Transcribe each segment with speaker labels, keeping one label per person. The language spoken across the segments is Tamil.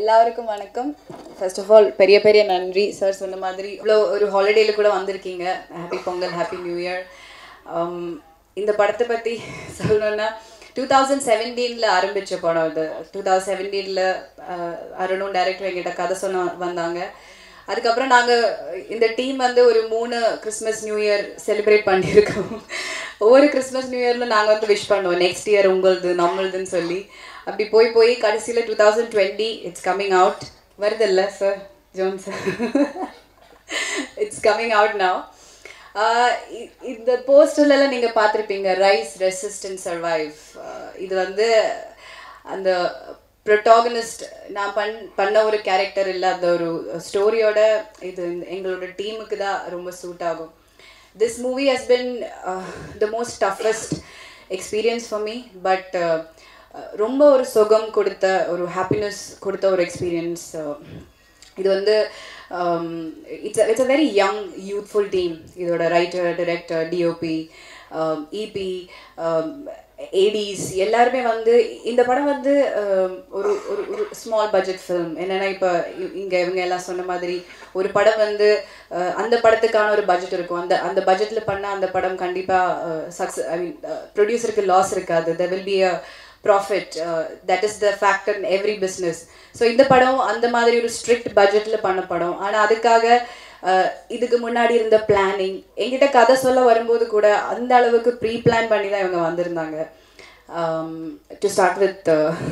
Speaker 1: எல்லாருக்கும் வணக்கம் ஃபர்ஸ்ட் ஆஃப் ஆல் பெரிய பெரிய நன்றி சார் சொன்ன மாதிரி இவ்வளோ ஒரு ஹாலிடேல கூட வந்திருக்கீங்க happy Pongal happy new year இந்த படத்தை பற்றி சொல்லணும்னா டூ தௌசண்ட் செவன்டீனில் ஆரம்பித்த படம் இது டூ தௌசண்ட் செவன்டீனில் அருணும் டைரக்டர் எங்கிட்ட கதை சொன்ன வந்தாங்க அதுக்கப்புறம் நாங்கள் இந்த டீம் வந்து ஒரு மூணு கிறிஸ்மஸ் நியூ இயர் செலிப்ரேட் பண்ணியிருக்கோம் ஒவ்வொரு கிறிஸ்மஸ் நியூ இயரில் நாங்கள் வந்து விஷ் பண்ணுவோம் நெக்ஸ்ட் இயர் உங்களுது நம்மளுதுன்னு சொல்லி அப்படி போய் போய் கடைசியில் two thousand twenty it's coming out வருதில்ல sir John sir it's coming out now இந்த போஸ்டர்லாம் நீங்கள் பார்த்துருப்பீங்க ரைஸ் ரெசிஸ்டன்ட் சர்வைவ் இது வந்து அந்த ப்ரொட்டாகனிஸ்ட் நான் பண் பண்ண ஒரு கேரக்டர் இல்லை அந்த ஒரு ஸ்டோரியோட இது எங்களோட டீமுக்கு தான் ரொம்ப சூட் ஆகும் this movie has been the most toughest experience for me but ரொம்ப ஒரு சுகம் கொடுத்த ஒரு ஹாப்பினஸ் கொடுத்த ஒரு எக்ஸ்பீரியன்ஸ் இது வந்து it's it's a very young youthful team இதோட writer director DOP EP ADs எல்லாருமே வந்து இந்த படம் வந்து ஒரு ஒரு ஒரு ஸ்மால் பட்ஜெட் ஃபிலிம் என்னென்னா இப்போ இங்கே இவங்க எல்லாம் சொன்ன மாதிரி ஒரு படம் வந்து அந்த படத்துக்கான ஒரு பட்ஜெட் இருக்கும் அந்த அந்த பட்ஜெட்டில் பண்ணால் அந்த படம் கண்டிப்பாக சக்ஸஸ் ஐ மீன் ப்ரொடியூசருக்கு லாஸ் இருக்காது there will be a profit that is the factor in every business so இந்த படம் அந்த மாதிரி ஒரு ஸ்ட்ரிக்ட் பட்ஜெட்டில் பண்ண படம் ஆனால் அதுக்காக இதுக்கு முன்னாடி இருந்த பிளானிங் எங்கிட்ட கதை சொல்ல வரும்போது கூட அந்த அளவுக்கு ப்ரீ பிளான் பண்ணி தான் இவங்க வந்திருந்தாங்க to start with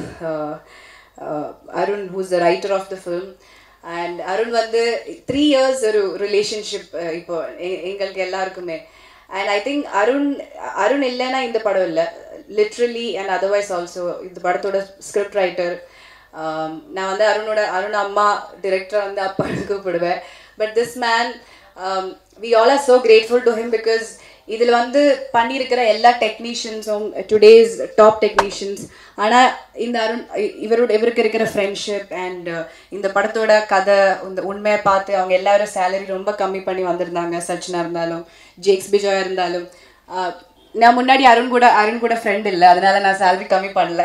Speaker 1: Arun who's the writer of the film and Arun வந்து த்ரீ இயர்ஸ் ஒரு ரிலேஷன்ஷிப் இப்போ எங்களுக்கு எல்லாருக்குமே and I think Arun Arun இல்லைன்னா இந்த படம் இல்லை லிட்ரலி அண்ட் அதர்வைஸ் ஆல்சோ இந்த படத்தோட ஸ்கிரிப்ட் ரைட்டர் நான் வந்து அருணோட அருண் அம்மா டிரெக்டர் வந்து அப்பான்னு கூப்பிடுவேன் but this man we all are so grateful to him because இதில் வந்து பண்ணியிருக்கிற எல்லா டெக்னீஷியன்ஸும் டுடேஸ் டாப் டெக்னீஷியன்ஸ் ஆனால் இந்த அருண் இவரோட இவருக்கு இருக்கிற ஃப்ரெண்ட்ஷிப் அண்ட் இந்த படத்தோட கதை இந்த உண்மையை பார்த்து அவங்க எல்லாரும் சேலரி ரொம்ப கம்மி பண்ணி வந்திருந்தாங்க சச்சினா இருந்தாலும் ஜேக்ஸ் பிஜாயா இருந்தாலும் நான் முன்னாடி அருண் கூட அருண் கூட ஃப்ரெண்ட் இல்லை அதனால நான் சேலரி கம்மி பண்ணல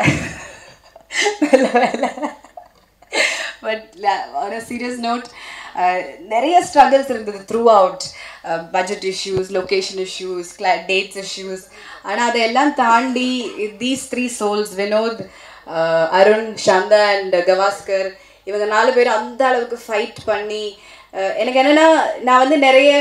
Speaker 1: but on a serious note நிறைய ஸ்ட்ரகிள்ஸ் இருந்தது throughout budget issues location issues கிளா டேட்ஸ் இஷ்யூஸ் ஆனால் அதையெல்லாம் தாண்டி these three souls Vinod Arun Chanda and Gavaskar இவங்க நாலு பேரும் அந்த அளவுக்கு ஃபைட் பண்ணி எனக்கு என்னென்னா நான் வந்து நிறைய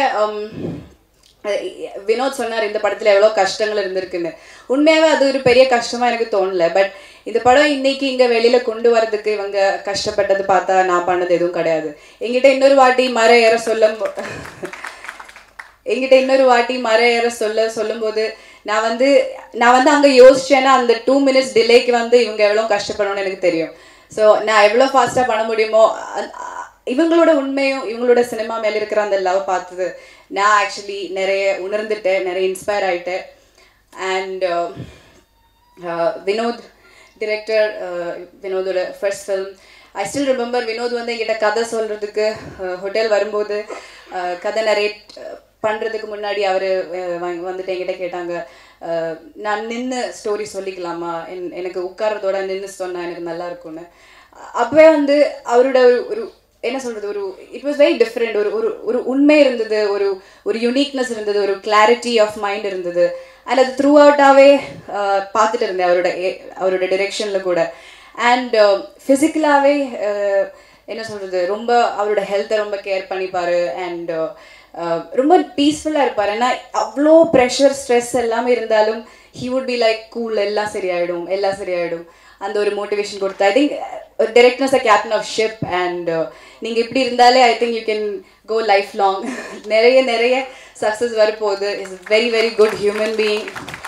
Speaker 1: வினோத் சொன்னார் இந்த படத்தில் எவ்வளோ கஷ்டங்கள் இருந்திருக்குன்னு உண்மையாகவே அது ஒரு பெரிய கஷ்டமாக எனக்கு தோணல பட் இந்த படம் இன்னைக்கு இங்கே வெளியில் கொண்டு வரதுக்கு இவங்க கஷ்டப்பட்டது பார்த்தா நான் பண்ணது எதுவும் கிடையாது எங்கிட்ட இன்னொரு வாட்டி மர ஏற சொல்ல எங்கிட்ட இன்னொரு வாட்டி மர ஏற சொல்ல சொல்லும்போது நான் வந்து நான் வந்து அங்கே யோசிச்சேன்னா அந்த டூ மினிட்ஸ் டிலேக்கு வந்து இவங்க எவ்வளோ கஷ்டப்படணும்னு எனக்கு தெரியும் ஸோ நான் எவ்வளோ ஃபாஸ்ட்டாக பண்ண முடியுமோ இவங்களோட உண்மையும் இவங்களோட சினிமா மேலே இருக்கிற அந்த லவ் பார்த்தது நான் ஆக்சுவலி நிறைய உணர்ந்துட்டேன் நிறைய இன்ஸ்பயர் ஆகிட்டேன் அண்ட் வினோத் டிரெக்டர் வினோதோட first film I still remember Vinod வந்து எங்கிட்ட கதை சொல்கிறதுக்கு ஹோட்டல் வரும்போது கதை நரேட் பண்ணுறதுக்கு முன்னாடி அவர் வந்துட்டு என்கிட்ட கேட்டாங்க நான் நின்று ஸ்டோரி சொல்லிக்கலாமா என் எனக்கு உட்கார்றதோட நின்று சொன்னால் எனக்கு நல்லா இருக்கும்னு அப்போவே வந்து அவரோட ஒரு என்ன சொல்கிறது ஒரு இட் வாஸ் வெரி டிஃப்ரெண்ட் ஒரு ஒரு ஒரு உண்மை இருந்தது ஒரு ஒரு யுனிக்னஸ் இருந்தது ஒரு கிளாரிட்டி ஆஃப் மைண்ட் இருந்தது அண்ட் அது த்ரூ அவுட்டாகவே பார்த்துட்டு இருந்தேன் அவரோட அவரோட டிரெக்ஷனில் கூட அண்ட் ஃபிசிக்கலாகவே என்ன சொல்கிறது ரொம்ப அவரோட ஹெல்த்தை ரொம்ப கேர் பண்ணிப்பார் அண்ட் ரொம்ப பீஸ்ஃபுல்லாக இருப்பார் ஏன்னா அவ்வளோ ப்ரெஷர் ஸ்ட்ரெஸ் எல்லாமே இருந்தாலும் he would be like cool எல்லாம் சரியாயிடும் எல்லாம் சரியாயிடும் அந்த ஒரு மோட்டிவேஷன் கொடுத்து I think directness a captain of ship and நீங்கள் இப்படி இருந்தாலே I think you can go life long நிறைய நிறைய சக்ஸஸ் வரப்போகுது is very very good human being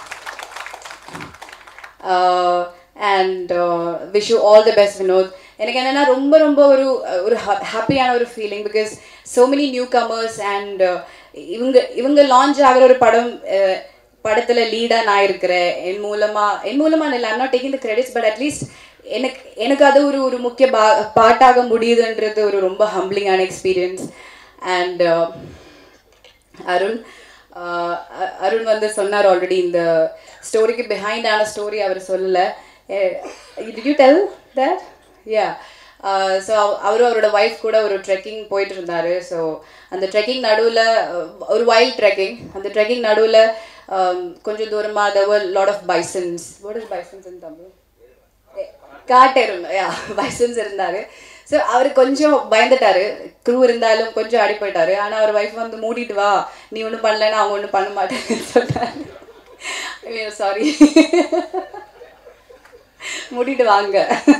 Speaker 1: and wish you all the best Vinod எனக்கு என்னென்னா ரொம்ப ரொம்ப ஒரு ஒரு ஹாப்பியான ஒரு feeling because so many newcomers and இவங்க இவங்க லான்ச் ஆகிற ஒரு படம் படத்தில் லீடாக நான் இருக்கிறேன் என் மூலமாக என் மூலமாக இல்லை I'm not taking the credits but at least எனக்கு எனக்கு அது ஒரு ஒரு முக்கிய பா பாட்டாக முடியுதுன்றது ஒரு ரொம்ப ஹம்பிளிங்கான எக்ஸ்பீரியன்ஸ் அண்ட் அருண் அருண் வந்து சொன்னார் ஆல்ரெடி இந்த ஸ்டோரிக்கு பிஹைண்டான ஸ்டோரி அவர் சொல்லலை did you tell that yeah so அவரும் அவரோட ஒய்ஃப் கூட ஒரு ட்ரெக்கிங் போயிட்டு இருந்தாரு ஸோ அந்த ட்ரெக்கிங் நடுவில் ஒரு வைல்ட் ட்ரெக்கிங் அந்த ட்ரெக்கிங் நடுவில் கொஞ்சம் தூரமாக தவர் lot of bisons what is bisons in Tamil காட்டெருமை யா பைசன்ஸ் இருந்தாரு ஸோ அவர் கொஞ்சம் பயந்துட்டாரு க்ரூ இருந்தாலும் கொஞ்சம் அடி போயிட்டாரு ஆனால் அவர் ஒய்ஃப் வந்து மூடிட்டு வா நீ ஒன்றும் பண்ணலன்னா அவங்க ஒன்றும் பண்ண மாட்டேன்னு சொன்னாரு சாரி மூடிட்டு வாங்க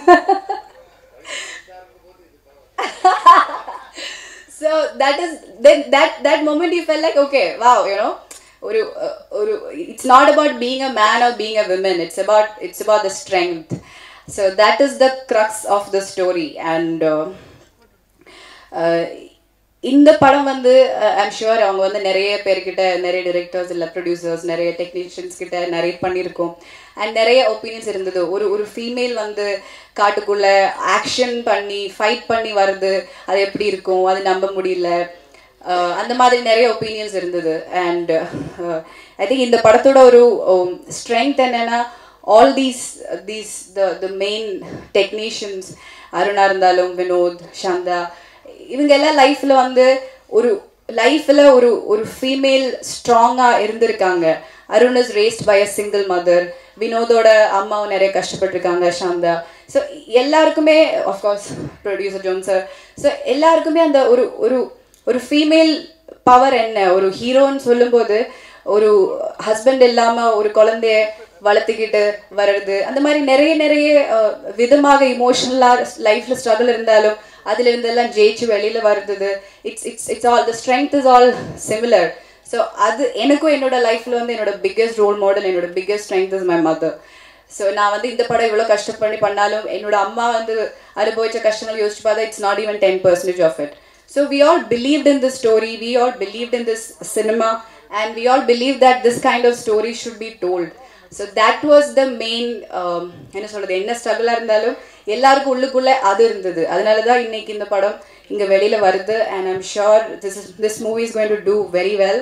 Speaker 1: so that is then that that moment you felt like okay wow you know ஒரு ஒரு it's not about being a man or being a woman it's about it's about the strength so that is the crux of the story and uh, uh, இந்த படம் வந்து ஐம் ஷுவர் அவங்க வந்து நிறைய பேர்கிட்ட நிறைய டிரெக்டர்ஸ் இல்லை ப்ரொடியூசர்ஸ் நிறைய டெக்னீஷியன்ஸ் கிட்ட நிறைய பண்ணியிருக்கோம் அண்ட் நிறைய ஒப்பீனியன்ஸ் இருந்தது ஒரு ஒரு ஃபீமேல் வந்து காட்டுக்குள்ள ஆக்ஷன் பண்ணி ஃபைட் பண்ணி வருது அது எப்படி இருக்கும் அது நம்ப முடியல அஹ் அந்த மாதிரி நிறைய ஒப்பீனியன்ஸ் இருந்தது அண்ட் ஐ திங்க் இந்த படத்தோட ஒரு ஸ்ட்ரென்த் என்னன்னா all these these the the main technicians அருணா இருந்தாலும் வினோத் சாந்தா இவங்க எல்லாம் லைஃப்ல வந்து ஒரு லைஃப்ல ஒரு ஒரு ஃபீமேல் ஸ்ட்ராங்கா இருந்திருக்காங்க Arun is raised by a single mother வினோதோட அம்மாவும் நிறைய கஷ்டப்பட்டிருக்காங்க சாந்தா ஸோ எல்லாருக்குமே of course producer John sir so எல்லாருக்குமே அந்த ஒரு ஒரு ஒரு ஃபீமேல் பவர் என்ன ஒரு ஹீரோன்னு சொல்லும்போது ஒரு ஹஸ்பண்ட் இல்லாம ஒரு குழந்தைய வளர்த்துக்கிட்டு வர்றது அந்த மாதிரி நிறைய நிறைய அஹ், விதமாக இமோஷனலாக லைஃப்ல ஸ்ட்ரகிள் இருந்தாலும் அதுல இருந்தெல்லாம் ஜெயிச்சு வெளியில வருது it's it's it's all the strength is all similar so அது எனக்கும் என்னோட லைஃப்ல வந்து என்னோட பிக்கெஸ்ட் ரோல் மாடல் என்னோட biggest strength is my mother so நான் வந்து இந்த படம் இவ்வளோ கஷ்டப்படி பண்ணாலும் என்னோட அம்மா வந்து அனுபவிச்ச கஷ்டங்கள் யோசிச்சு பார்த்தா it's not even ten percentage of it so we all believed in this story we all believed in this cinema and we all believe that this kind of story should be told so that was the main என்ன சொல்றது என்ன ஸ்ட்ரகிளாக இருந்தாலும் எல்லாருக்கும் உள்ளுக்குள்ள அது இருந்தது அதனால தான் இன்னைக்கு இந்த படம் இங்கே வெளியில வருது and I'm sure this is this movie is going to do very well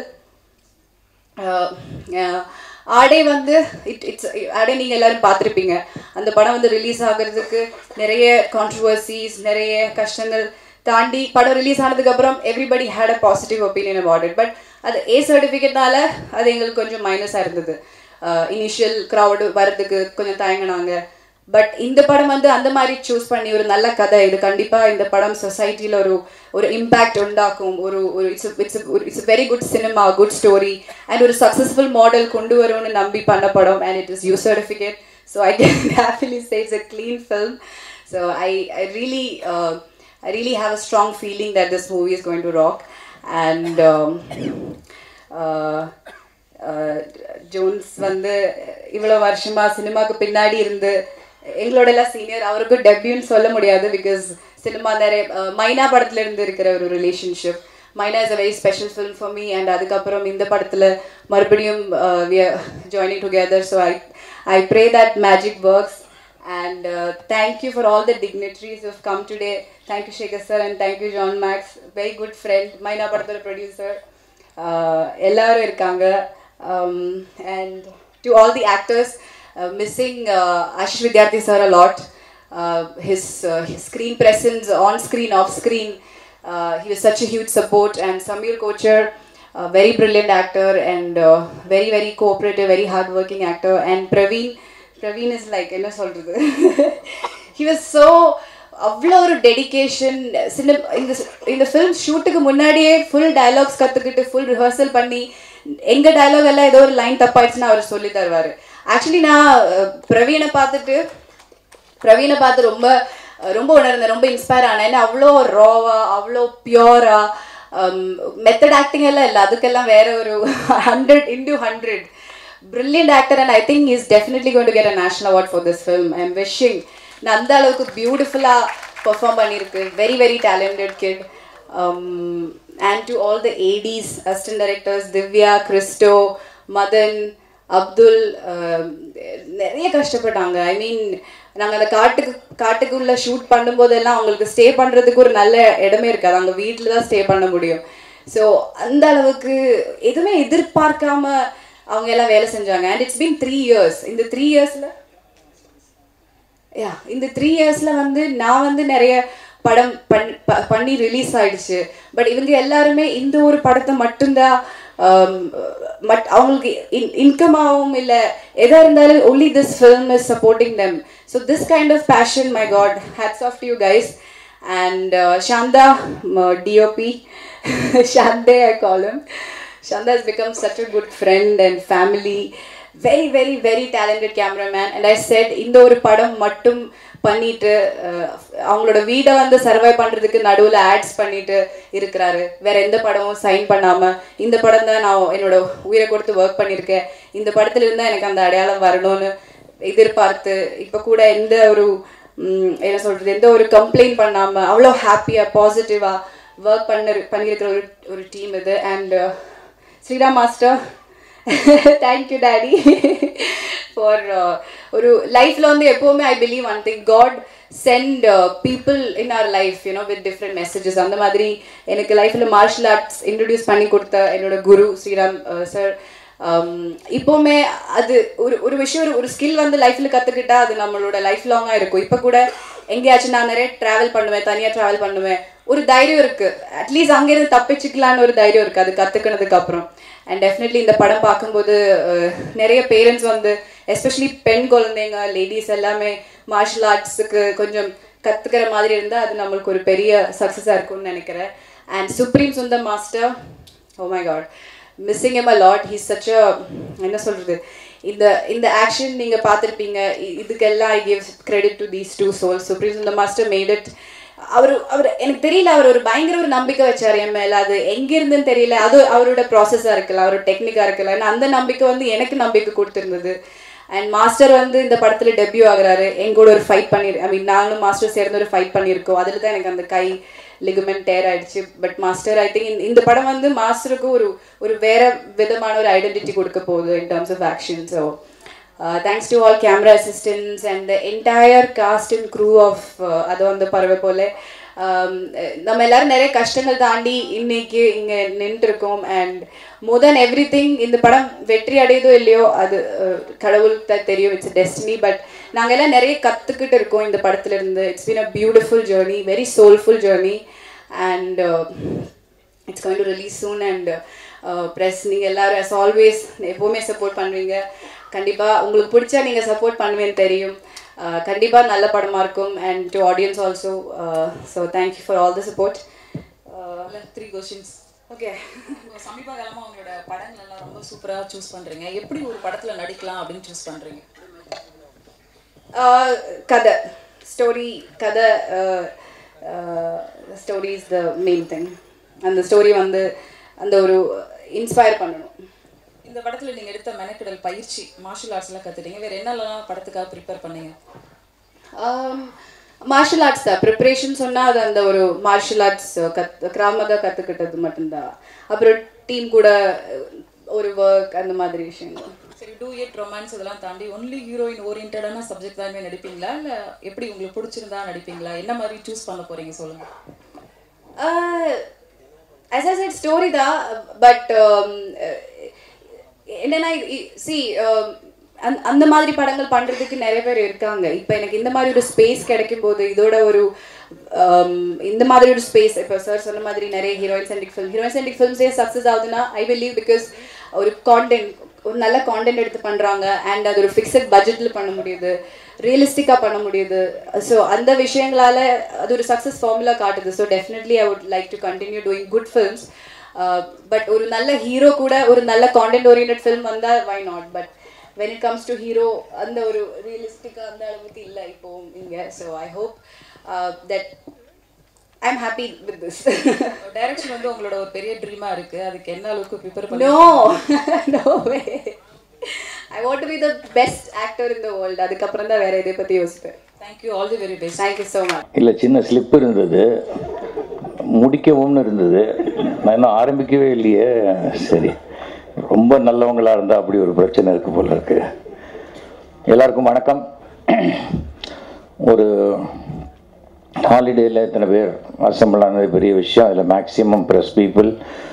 Speaker 1: ஆடே வந்து இட் இட்ஸ் ஆடே நீங்கள் எல்லாரும் பார்த்துருப்பீங்க அந்த படம் வந்து ரிலீஸ் ஆகுறதுக்கு நிறைய கான்ட்ரவர்சிஸ் நிறைய கஷ்டங்கள் தாண்டி படம் ரிலீஸ் ஆனதுக்கப்புறம் everybody had a positive opinion about it but அது ஏ சர்டிஃபிகேட்னால அது எங்களுக்கு கொஞ்சம் மைனஸாக இருந்தது இனிஷியல் க்ரௌடு வரதுக்கு கொஞ்சம் தயங்கினாங்க பட் இந்த படம் வந்து அந்த மாதிரி சூஸ் பண்ணி ஒரு நல்ல கதை இது கண்டிப்பா இந்த படம் சொசைட்டில ஒரு ஒரு இம்பாக்ட் உண்டாக்கும் ஒரு ஒரு it's it's it's very good cinema good story and ஒரு சக்சஸ்ஃபுல் மாடல் கொண்டு வரும்னு நம்பி பண்ண படம் and it is U certificate so I can happily say it's a clean film so I I really I really have a strong feeling that this movie is going to rock and John's வந்து இவ்வளோ வருஷமா சினிமாக்கு பின்னாடி இருந்து எங்களோட எல்லாம் சீனியர் அவருக்கு டெபியூன்னு சொல்ல முடியாது பிகாஸ் சினிமா நிறைய அஹ், மைனா படத்துல இருந்து இருக்கிற ஒரு relationship Mynaa is a very special film for me and அதுக்கப்புறம் இந்த படத்துல மறுபடியும் joining together so I I pray that magic works and uh, thank you for all the dignitaries who have come today. Thank you, Shekhar sir, and thank you, John Max, very good friend, Maina Padathara producer. Uh, எல்லாரும் இருக்காங்க um, and to all the actors, uh, missing uh, Ashish Vidyarthi sir a lot. Uh, his, uh, his screen presence on screen, off screen, uh, he was such a huge support. And Samir Kocher, a very brilliant actor and uh, very, very cooperative, very hardworking actor. And Praveen, Praveen is like என்ன சொல்றது ஹி வாஸ் ஸோ அவ்வளோ ஒரு டெடிகேஷன் சின்ன இந்த இந்த ஃபிலிம் ஷூட்டுக்கு முன்னாடியே ஃபுல் டயலாக்ஸ் கற்றுக்கிட்டு ஃபுல் ரிஹர்சல் பண்ணி எங்கள் டயலாக் எல்லாம் ஏதோ ஒரு லைன் தப்பாயிடுச்சுன்னா அவர் சொல்லி தருவார் ஆக்சுவலி நான் அஹ், பிரவீனை பார்த்துட்டு பிரவீனை பார்த்து ரொம்ப ரொம்ப உணர்ந்தேன் ரொம்ப இன்ஸ்பயர் ஆனேன் ஏன்னா அவ்வளோ ராவா அவ்வளோ பியூரா மெத்தட் ஆக்டிங் எல்லாம் இல்லை அதுக்கெல்லாம் வேற ஒரு hundred into hundred brilliant actor and I think he's definitely going to get a national award for this film. I'm wishing நான் அந்த அளவுக்கு பியூட்டிஃபுல்லாக பெர்ஃபார்ம் பண்ணியிருக்கு very very talented kid and to all the ADs assistant directors Divya Christo Madan Abdul um, நிறைய கஷ்டப்பட்டாங்க ஐ மீன் நாங்கள் அந்த காட்டுக்கு காட்டுக்குள்ள ஷூட் பண்ணும்போதெல்லாம் அவங்களுக்கு ஸ்டே பண்ணுறதுக்கு ஒரு நல்ல இடமே இருக்காது அங்கே வீட்டில் தான் ஸ்டே பண்ண முடியும் ஸோ அந்த அளவுக்கு எதுவுமே எதிர்பார்க்காம அவங்க எல்லாம் வேலை செஞ்சாங்க and it's been three years இந்த த்ரீ இயர்ஸில் யா இந்த த்ரீ இயர்ஸில் வந்து நான் வந்து நிறைய படம் பண் ப- பண்ணி ரிலீஸ் ஆயிடுச்சு பட் இவங்க எல்லாருமே இந்த ஒரு படத்தை மட்டும்தான் ஆம், மட் அவங்களுக்கு இன் இன்கமாகவும் இல்லை எதாக இருந்தாலும் only this film is supporting them so this kind of passion my God hats off you guys and Shantha DOP Shanthe I call him Shanda has become such a good friend and family. Very, very, very talented cameraman. And I said, இந்த ஒரு படம் மட்டும் பண்ணிட்டு அஹ், அவங்களோட வீடை வந்து சர்வை பண்றதுக்கு நடுவில் ஆட்ஸ் பண்ணிட்டு இருக்கிறாரு வேற எந்த படமும் சைன் பண்ணாம இந்த படம் தான் நான் என்னோட உயிரை கொடுத்து ஒர்க் பண்ணியிருக்கேன் இந்த படத்துல இருந்தா எனக்கு அந்த அடையாளம் வரணும்னு எதிர்பார்த்து இப்போ கூட எந்த ஒரு ம், என்ன சொல்றது எந்த ஒரு கம்ப்ளைண்ட் பண்ணாம அவ்வளோ ஹாப்பியா பாசிட்டிவா ஒர்க் பண்ண பண்ணியிருக்கிற ஒரு ஒரு டீம் இது and Sriram master thank you daddy for ஒரு லைஃப்பில் வந்து எப்போவுமே I believe one thing God sent people in our life you know with different messages அந்த மாதிரி எனக்கு லைஃப்பில் மார்ஷல் ஆர்ட்ஸ் இன்ட்ரடியூஸ் பண்ணி கொடுத்த என்னோட குரு ஸ்ரீராம் சார் இப்போவுமே அது ஒரு ஒரு விஷயம் ஒரு ஒரு ஸ்கில் வந்து லைஃப்பில் கற்றுக்கிட்டா அது நம்மளோட லைஃப் லாங்காக இருக்கும் இப்போ கூட எங்கேயாச்சும் நான் நிறைய ட்ராவல் பண்ணுவேன் தனியாக ட்ராவல் பண்ணுவேன் ஒரு தைரியம் இருக்கு அட்லீஸ்ட் அங்கேருந்து தப்பிச்சுக்கலான்னு ஒரு தைரியம் இருக்கு அது கற்றுக்கினதுக்கு அப்புறம் அண்ட் டெஃபினெட்லி இந்த படம் பார்க்கும்போது அஹ், நிறைய பேரண்ட்ஸ் வந்து எஸ்பெஷலி பெண் குழந்தைங்க லேடிஸ் எல்லாமே மார்ஷல் ஆர்ட்ஸுக்கு கொஞ்சம் கற்றுக்கிற மாதிரி இருந்தால் அது நம்மளுக்கு ஒரு பெரிய சக்ஸஸாக இருக்கும்னு நினைக்கிறேன் and Supreme Sundar master oh my God missing him a lot he's such a என்ன சொல்கிறது இந்த இந்த ஆக்ஷன் நீங்கள் பார்த்துருப்பீங்க இ- இதுக்கெல்லாம் I give credit to these two souls Supreme Sundar master made it அவர் அவர் எனக்கு தெரியல அவர் ஒரு பயங்கர ஒரு நம்பிக்கை வச்சார் என் மேல அது எங்க இருந்துன்னு தெரியல அது அவரோட ப்ராசஸாக இருக்கலாம் அவரோட டெக்னிக்காக இருக்கலாம் ஏன்னா அந்த நம்பிக்கை வந்து எனக்கு நம்பிக்கை கொடுத்துருந்தது அண்ட் மாஸ்டர் வந்து இந்த படத்துல டெபியூ ஆகுறாரு எங்க கூட ஒரு ஃபைட் பண்ணி ஐ மீன் நாங்களும் மாஸ்டர் சேர்ந்து ஒரு ஃபைட் பண்ணியிருக்கோம் அதில் தான் எனக்கு அந்த கை லிகமெண்ட் டேர் ஆயிடுச்சு பட் மாஸ்டர் ஐ திங்க் இந்த படம் வந்து மாஸ்டருக்கு ஒரு ஒரு வேற விதமான ஒரு ஐடென்டிட்டி கொடுக்க போகுது in terms of action so thanks to all camera assistance and the entire cast and crew of அது வந்து பறவை போல Um, நம்ம எல்லாரும் நிறைய கஷ்டங்கள் தாண்டி இன்னைக்கு இங்கே நின்றுருக்கோம் and more then everything இந்த படம் வெற்றி அடையுதோ இல்லையோ அது uh, கடவுளுக்கு தான் தெரியும் இட்ஸ் டெஸ்டினி பட் நாங்கள் எல்லாம் நிறைய கற்றுக்கிட்டு இருக்கோம் இந்த படத்துல இருந்து it's been a beautiful journey very soulful journey and it's going to release soon and press நீங்கள் எல்லாரும் as ஆல்வேஸ் எப்போவுமே சப்போர்ட் பண்ணுவீங்க கண்டிப்பாக உங்களுக்கு பிடிச்சா நீங்கள் சப்போர்ட் பண்ணுவேன்னு தெரியும் கண்டிப்பாக நல்ல படமாக இருக்கும் and to audience also so thank you for all the support
Speaker 2: three questions
Speaker 1: okay
Speaker 2: சமீப காலமா உங்களோட படங்கள் எல்லாம் ரொம்ப சூப்பரா சூஸ் பண்றீங்க எப்படி ஒரு படத்துல நடிக்கலாம் அப்படின்னு சூஸ் பண்றீங்க
Speaker 1: கதை ஸ்டோரி கதை story is the main thing அந்த ஸ்டோரி வந்து அந்த ஒரு இன்ஸ்பயர் பண்ணணும்
Speaker 2: இந்த படத்துல நீங்க எடுத்த மெனக்கெடல் பயிற்சி மார்ஷல் ஆர்ட்ஸ் எல்லாம் கத்துட்டீங்க வேற என்னெல்லாம் படத்துக்காக ப்ரிப்பேர் பண்ணீங்க
Speaker 1: மார்ஷல் ஆர்ட்ஸ் தான் ப்ரிப்ரேஷன் சொன்னால் அது அந்த ஒரு மார்ஷல் ஆர்ட்ஸ் கத் கிராமதாக கற்றுக்கிட்டது மட்டும்தான் அப்புறம் டீம் கூட ஒரு ஒர்க் அந்த மாதிரி விஷயங்கள்
Speaker 2: சரி டூ எட் ரொமான்ஸ் இதெல்லாம் தாண்டி ஒன்லி ஹீரோயின் ஓரியன்டான சப்ஜெக்ட் தானே நடிப்பீங்களா இல்ல எப்படி உங்களுக்கு பிடிச்சிருந்தா நடிப்பீங்களா என்ன மாதிரி சூஸ் பண்ண போறீங்க சொல்லுங்க
Speaker 1: as I said ஸ்டோரி தான் பட் என்னன்னா சி அந்த மாதிரி படங்கள் பண்றதுக்கு நிறைய பேர் இருக்காங்க இப்போ எனக்கு இந்த மாதிரி ஒரு ஸ்பேஸ் கிடைக்கும் போது இதோட ஒரு um, இந்த மாதிரி ஒரு ஸ்பேஸ் இப்போ சார் சொன்ன மாதிரி நிறைய heroine centric film heroine centric ஃபிலிம்ஸே சக்ஸஸ் ஆகுதுன்னா ஐ பிலீவ் பிகாஸ் ஒரு கான்டென்ட் ஒரு நல்ல கான்டென்ட் எடுத்து பண்றாங்க அண்ட் அது ஒரு ஃபிக்ஸட் பட்ஜெட்டில் பண்ண முடியுது ரியலிஸ்டிக்காக பண்ண முடியுது ஸோ அந்த விஷயங்களால அது ஒரு சக்ஸஸ் ஃபார்முலா காட்டுது so definitely I would like to continue doing good films but ஒரு நல்ல ஹீரோ கூட ஒரு நல்ல கான்டென்ட் ஓரியன்ட் ஃபில்ம் வந்தால் why not but when it comes to hero அந்த ஒரு ரியலிஸ்டிக்காக அந்த அளவுக்கு இல்லை இப்போ இங்கே so I hope that I am happy with this
Speaker 2: direction வந்து உங்களோட ஒரு பெரிய ட்ரீமா இருக்கு அதுக்கு என்ன அளவுக்கு ப்ரிப்பேர் பண்ணி
Speaker 1: no no way I want to be the best actor in the world அதுக்கப்புறம் தான் வேற இதை பற்றி யோசிப்பேன்
Speaker 2: thank you all the very best
Speaker 1: thank you so much
Speaker 3: இல்லை சின்ன ஸ்லிப் இருந்தது முடிக்கவும்னு இருந்தது நான் இன்னும் ஆரம்பிக்கவே இல்லையே சரி ரொம்ப நல்லவங்களா இருந்தால் அப்படி ஒரு பிரச்சனை இருக்கு போல இருக்கு எல்லாருக்கும் வணக்கம் ஒரு ஹாலிடேயில் இத்தனை பேர் அசம்பிள் ஆனது பெரிய விஷயம் அதில் மேக்ஸிமம் ப்ரெஸ் பீப்புள்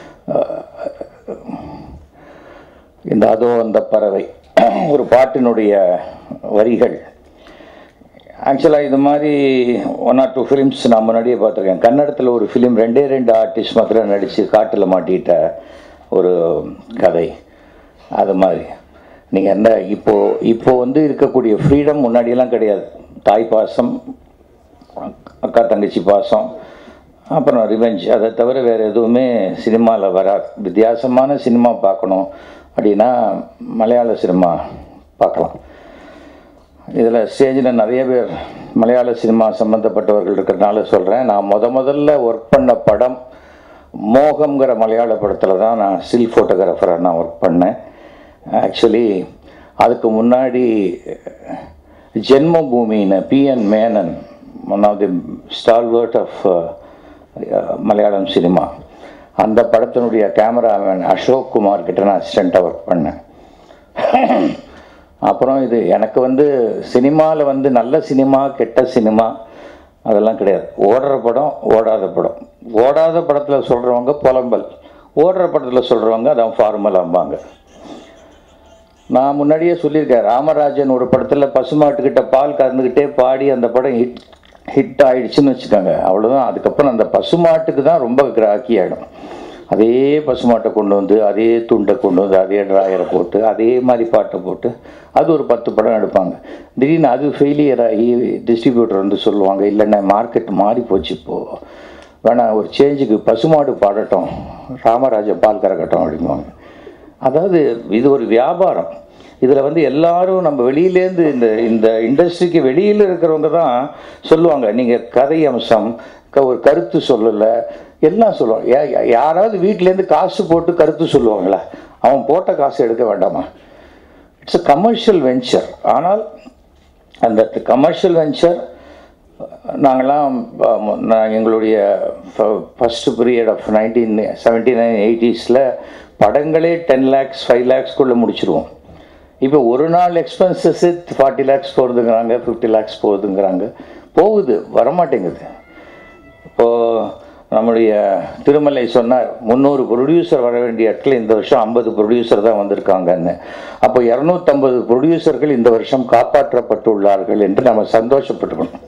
Speaker 3: இந்த அதோ அந்த பறவை ஒரு பாட்டினுடைய வரிகள் ஆக்சுவலாக இது மாதிரி ஒன் ஆர் டூ ஃபிலிம்ஸ் நான் முன்னாடியே பார்த்துருக்கேன் கன்னடத்தில் ஒரு ஃபிலிம் ரெண்டே ரெண்டு ஆர்டிஸ்ட் மாத்திரம் நடித்து காட்டில் மாட்டிட்ட ஒரு கதை அது மாதிரி நீங்கள் என்ன இப்போது இப்போ வந்து இருக்கக்கூடிய ஃப்ரீடம் முன்னாடியெல்லாம் கிடையாது தாய் பாசம் அக்கா தங்கச்சி பாசம் அப்புறம் ரிவெஞ்ச் அதை தவிர வேறு எதுவுமே சினிமாவில் வராது வித்தியாசமான சினிமா பார்க்கணும் அப்படின்னா மலையாள சினிமா பார்க்கலாம் இதில் ஸ்டேஜில் நிறைய பேர் மலையாள சினிமா சம்மந்தப்பட்டவர்கள் இருக்கிறதுனால சொல்கிறேன் நான் முத முதல்ல ஒர்க் பண்ண படம் மோகம்ங்கிற மலையாள படத்தில் தான் நான் ஸ்டில் ஃபோட்டோகிராஃபராக நான் ஒர்க் பண்ணேன் ஆக்சுவலி அதுக்கு முன்னாடி ஜென்மபூமின்னு P N Menon one of the stalwart of Malayalam cinema அந்த படத்தினுடைய கேமராமேன் அசோக் குமார் கிட்ட நான் அசிஸ்டண்ட்டாக ஒர்க் பண்ணேன் அப்புறம் இது எனக்கு வந்து சினிமாவில் வந்து நல்ல சினிமா கெட்ட சினிமா அதெல்லாம் கிடையாது ஓடுற படம் ஓடாத படம் ஓடாத படத்தில் சொல்கிறவங்க புலம்பல் ஓடுற படத்தில் சொல்கிறவங்க அதான் ஃபார்மலாம்பாங்க நான் முன்னாடியே சொல்லியிருக்கேன் ராமராஜன் ஒரு படத்தில் பசுமாட்டுக்கிட்ட பால் கறந்துக்கிட்டே பாடி அந்த படம் ஹிட் ஹிட் ஆயிடுச்சுன்னு வச்சுக்கோங்க அவ்வளோதான் அதுக்கப்புறம் அந்த பசுமாட்டுக்கு தான் ரொம்ப கிராக்கி ஆகிடும் அதே பசுமாட்டை கொண்டு வந்து அதே துண்டை கொண்டு வந்து அதே ட்ராயரை போட்டு அதே மாதிரி பாட்டை போட்டு அது ஒரு பத்து படம் எடுப்பாங்க திடீர்னு அது ஃபெயிலியர் ஆகி டிஸ்ட்ரிபியூட்டர் வந்து சொல்லுவாங்க இல்லைண்ணே மார்க்கெட் மாறி போச்சு இப்போது வேணா ஒரு சேஞ்சுக்கு பசுமாடு பாடட்டும் ராமராஜ பால் கறக்கட்டும் அப்படிங்குவாங்க அதாவது இது ஒரு வியாபாரம் இதில் வந்து எல்லாரும் நம்ம வெளியிலேருந்து இந்த இந்த இண்டஸ்ட்ரிக்கு வெளியில் இருக்கிறவங்க தான் சொல்லுவாங்க நீங்கள் கதை அம்சம் க ஒரு கருத்து சொல்லலை எல்லாம் சொல்லுவாங்க யா- யா- யாராவது வீட்டிலேருந்து காசு போட்டு கருத்து சொல்லுவாங்களா அவன் போட்ட காசு எடுக்க வேண்டாமா இட்ஸ் அ கமர்ஷியல் வெஞ்சர் ஆனால் அந்த கமர்ஷியல் வெஞ்சர் நாங்கள்லாம் அஹ், நான் எங்களுடைய first period of nineteen seventy nine எயிட்டிஸில் படங்களே டென் லேக்ஸ் ஃபைவ் லேக்ஸ்க்குள்ளே முடிச்சிருவோம் இப்போ ஒரு நாள் எக்ஸ்பென்சஸ்ஸு ஃபார்ட்டி லேக்ஸ் போகுதுங்கிறாங்க ஃபிஃப்டி லேக்ஸ் போகுதுங்கிறாங்க போகுது வரமாட்டேங்குது இப்போது நம்முடைய திருமலை சொன்னார் முந்நூறு ப்ரொடியூசர் வர வேண்டிய இடத்துல இந்த வருஷம் ஐம்பது ப்ரொடியூசர் தான் வந்திருக்காங்கன்னு அப்போ இரநூத்தம்பது ப்ரொடியூசர்கள் இந்த வருஷம் காப்பாற்றப்பட்டுள்ளார்கள் என்று நம்ம சந்தோஷப்பட்டுக்கணும்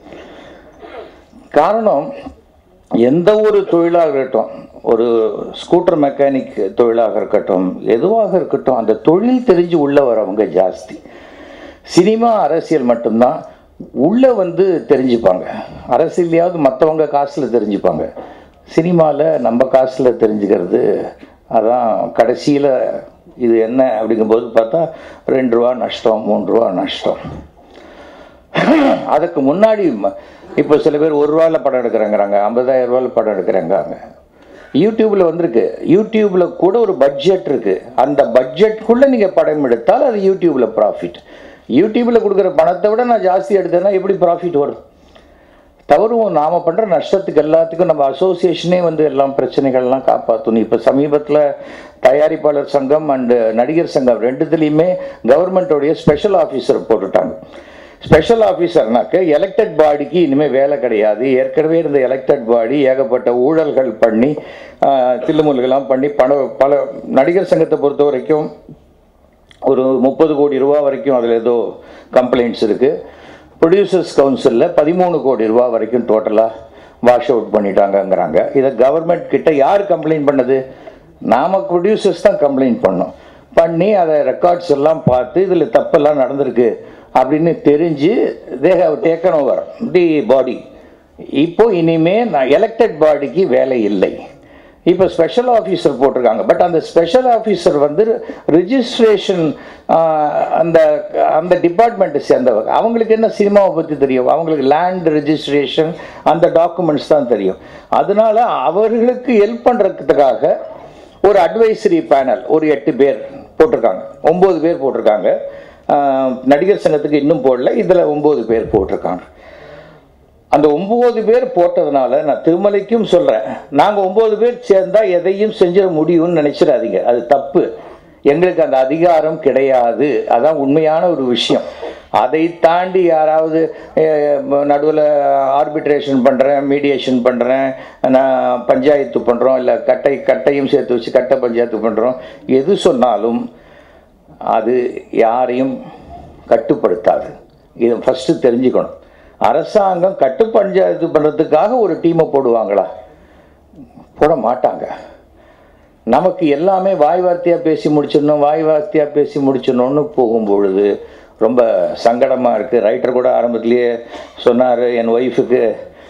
Speaker 3: காரணம் எந்த ஒரு தொழிலாக இருக்கட்டும் ஒரு ஸ்கூட்டர் மெக்கானிக் தொழிலாக இருக்கட்டும் எதுவாக இருக்கட்டும் அந்த தொழில் தெரிஞ்சு உள்ள வரவங்க ஜாஸ்தி சினிமா அரசியல் மட்டும்தான் உள்ள வந்து தெரிஞ்சுப்பாங்க அரசியலையாவது மற்றவங்க காசில் தெரிஞ்சுப்பாங்க சினிமாவில் நம்ம காசில் தெரிஞ்சுக்கிறது அதான் கடைசியில் இது என்ன அப்படிங்கும்போது பார்த்தா ரெண்டு ரூபா நஷ்டம் மூணு ரூபா நஷ்டம் அதுக்கு முன்னாடி ம- இப்போ சில பேர் ஒரு ரூபாயில் படம் எடுக்கிறேங்கிறாங்க ஐம்பதாயிரம் ரூபாயில் படம் எடுக்கிறேங்கிறாங்க யூடியூப்ல வந்திருக்கு யூடியூப்ல கூட ஒரு பட்ஜெட் இருக்கு அந்த பட்ஜெட்குள்ள நீங்க படம் எடுத்தால் அது யூடியூப்ல ப்ராஃபிட் யூடியூப்ல கொடுக்குற பணத்தை விட நான் ஜாஸ்தி எடுத்தேன்னா எப்படி ப்ராஃபிட் வரும் தவறும் நாம பண்ற நஷ்டத்துக்கு எல்லாத்துக்கும் நம்ம அசோசியேஷனே வந்து எல்லாம் பிரச்சனைகள்லாம் காப்பாற்றணும் இப்போ சமீபத்தில் தயாரிப்பாளர் சங்கம் அண்டு நடிகர் சங்கம் ரெண்டுத்துலேயுமே கவர்மெண்ட்டோடைய ஸ்பெஷல் ஆஃபீஸர் போட்டுட்டாங்க ஸ்பெஷல் ஆஃபீஸர்னாக்க எலெக்டட் பாடிக்கு இனிமேல் வேலை கிடையாது ஏற்கனவே இருந்த எலெக்டட் பாடி ஏகப்பட்ட ஊழல்கள் பண்ணி ஆஹ், தில்லுமுல்லுகள்லாம் பண்ணி பண பல நடிகர் சங்கத்தை பொறுத்த வரைக்கும் ஒரு முப்பது கோடி ரூபா வரைக்கும் அதில் ஏதோ கம்ப்ளைண்ட்ஸ் இருக்குது ப்ரொடியூசர்ஸ் கவுன்சிலில் பதிமூணு கோடி ரூபா வரைக்கும் டோட்டலாக வாஷ் அவுட் பண்ணிட்டாங்கங்கிறாங்க இதை கவர்மெண்ட் கிட்ட யார் கம்ப்ளைண்ட் பண்ணது நாம ப்ரொடியூசர்ஸ் தான் கம்ப்ளைண்ட் பண்ணோம் பண்ணி அதை ரெக்கார்ட்ஸ் எல்லாம் பார்த்து இதில் தப்பெல்லாம் நடந்திருக்கு அப்படின்னு தெரிஞ்சு they have taken over the body இப்போ இனிமே நான் எலெக்டட் பாடிக்கு வேலை இல்லை இப்போ ஸ்பெஷல் ஆஃபீஸர் போட்டிருக்காங்க பட் அந்த ஸ்பெஷல் ஆஃபீஸர் வந்து ரிஜிஸ்ட்ரேஷன் அந்த அந்த டிபார்ட்மெண்ட்டை சேர்ந்தவங்க அவங்களுக்கு என்ன சினிமாவை பற்றி தெரியும் அவங்களுக்கு லேண்ட் ரெஜிஸ்ட்ரேஷன் அந்த டாக்குமெண்ட்ஸ் தான் தெரியும் அதனால அவர்களுக்கு ஹெல்ப் பண்ணுறதுக்காக ஒரு அட்வைசரி பேனல் ஒரு எட்டு பேர் போட்டிருக்காங்க ஒம்பது பேர் போட்டிருக்காங்க ஆஹ் நடிகர் சங்கத்துக்கு இன்னும் போடல இதில் ஒம்பது பேர் போட்டிருக்காங்க அந்த ஒம்பது பேர் போட்டதுனால நான் திருமலைக்கும் சொல்கிறேன் நாங்கள் ஒம்பது பேர் சேர்ந்தா எதையும் செஞ்சிட முடியும்னு நினச்சிடாதீங்க அது தப்பு எங்களுக்கு அந்த அதிகாரம் கிடையாது அதான் உண்மையான ஒரு விஷயம் அதை தாண்டி யாராவது நடுவில் ஆர்பிட்ரேஷன் பண்ணுறேன் மீடியேஷன் பண்ணுறேன் நான் பஞ்சாயத்து பண்ணுறோம் இல்லை கட்டை கட்டையும் சேர்த்து வச்சு கட்டை பஞ்சாயத்து பண்ணுறோம் எது சொன்னாலும் அது யாரையும் கட்டுப்படுத்தாது இதை ஃபஸ்ட்டு தெரிஞ்சுக்கணும் அரசாங்கம் கட்டு பஞ்சாயத்து பண்ணுறதுக்காக ஒரு டீமை போடுவாங்களா போட மாட்டாங்க நமக்கு எல்லாமே வாய் வார்த்தையாக பேசி முடிச்சிடணும் வாய் வார்த்தையாக பேசி முடிச்சிடணும்னு போகும்பொழுது ரொம்ப சங்கடமாக இருக்குது ரைட்டர் கூட ஆரம்பத்திலேயே சொன்னார் என் ஒய்ஃபுக்கு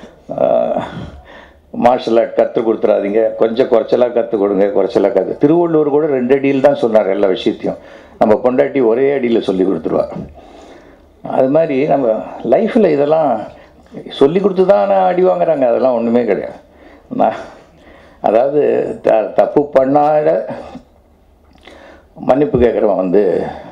Speaker 3: மார்ஷல் ஆர்ட் கற்றுக் கொடுத்துறாதீங்க கொஞ்சம் குறைச்சலாக கற்றுக் கொடுங்க குறைச்சலாக கற்று திருவள்ளூர் கூட ரெண்டு அடியில் தான் சொன்னார் எல்லா விஷயத்தையும் நம்ம பொண்டாட்டி ஒரே அடியில் சொல்லி கொடுத்துருவா அது மாதிரி நம்ம லைஃப்பில் இதெல்லாம் சொல்லி கொடுத்து தான் அடி வாங்குறாங்க அதெல்லாம் ஒன்றுமே கிடையாது நான் அதாவது த தப்பு பண்ணாத மன்னிப்பு கேட்குறவன் வந்து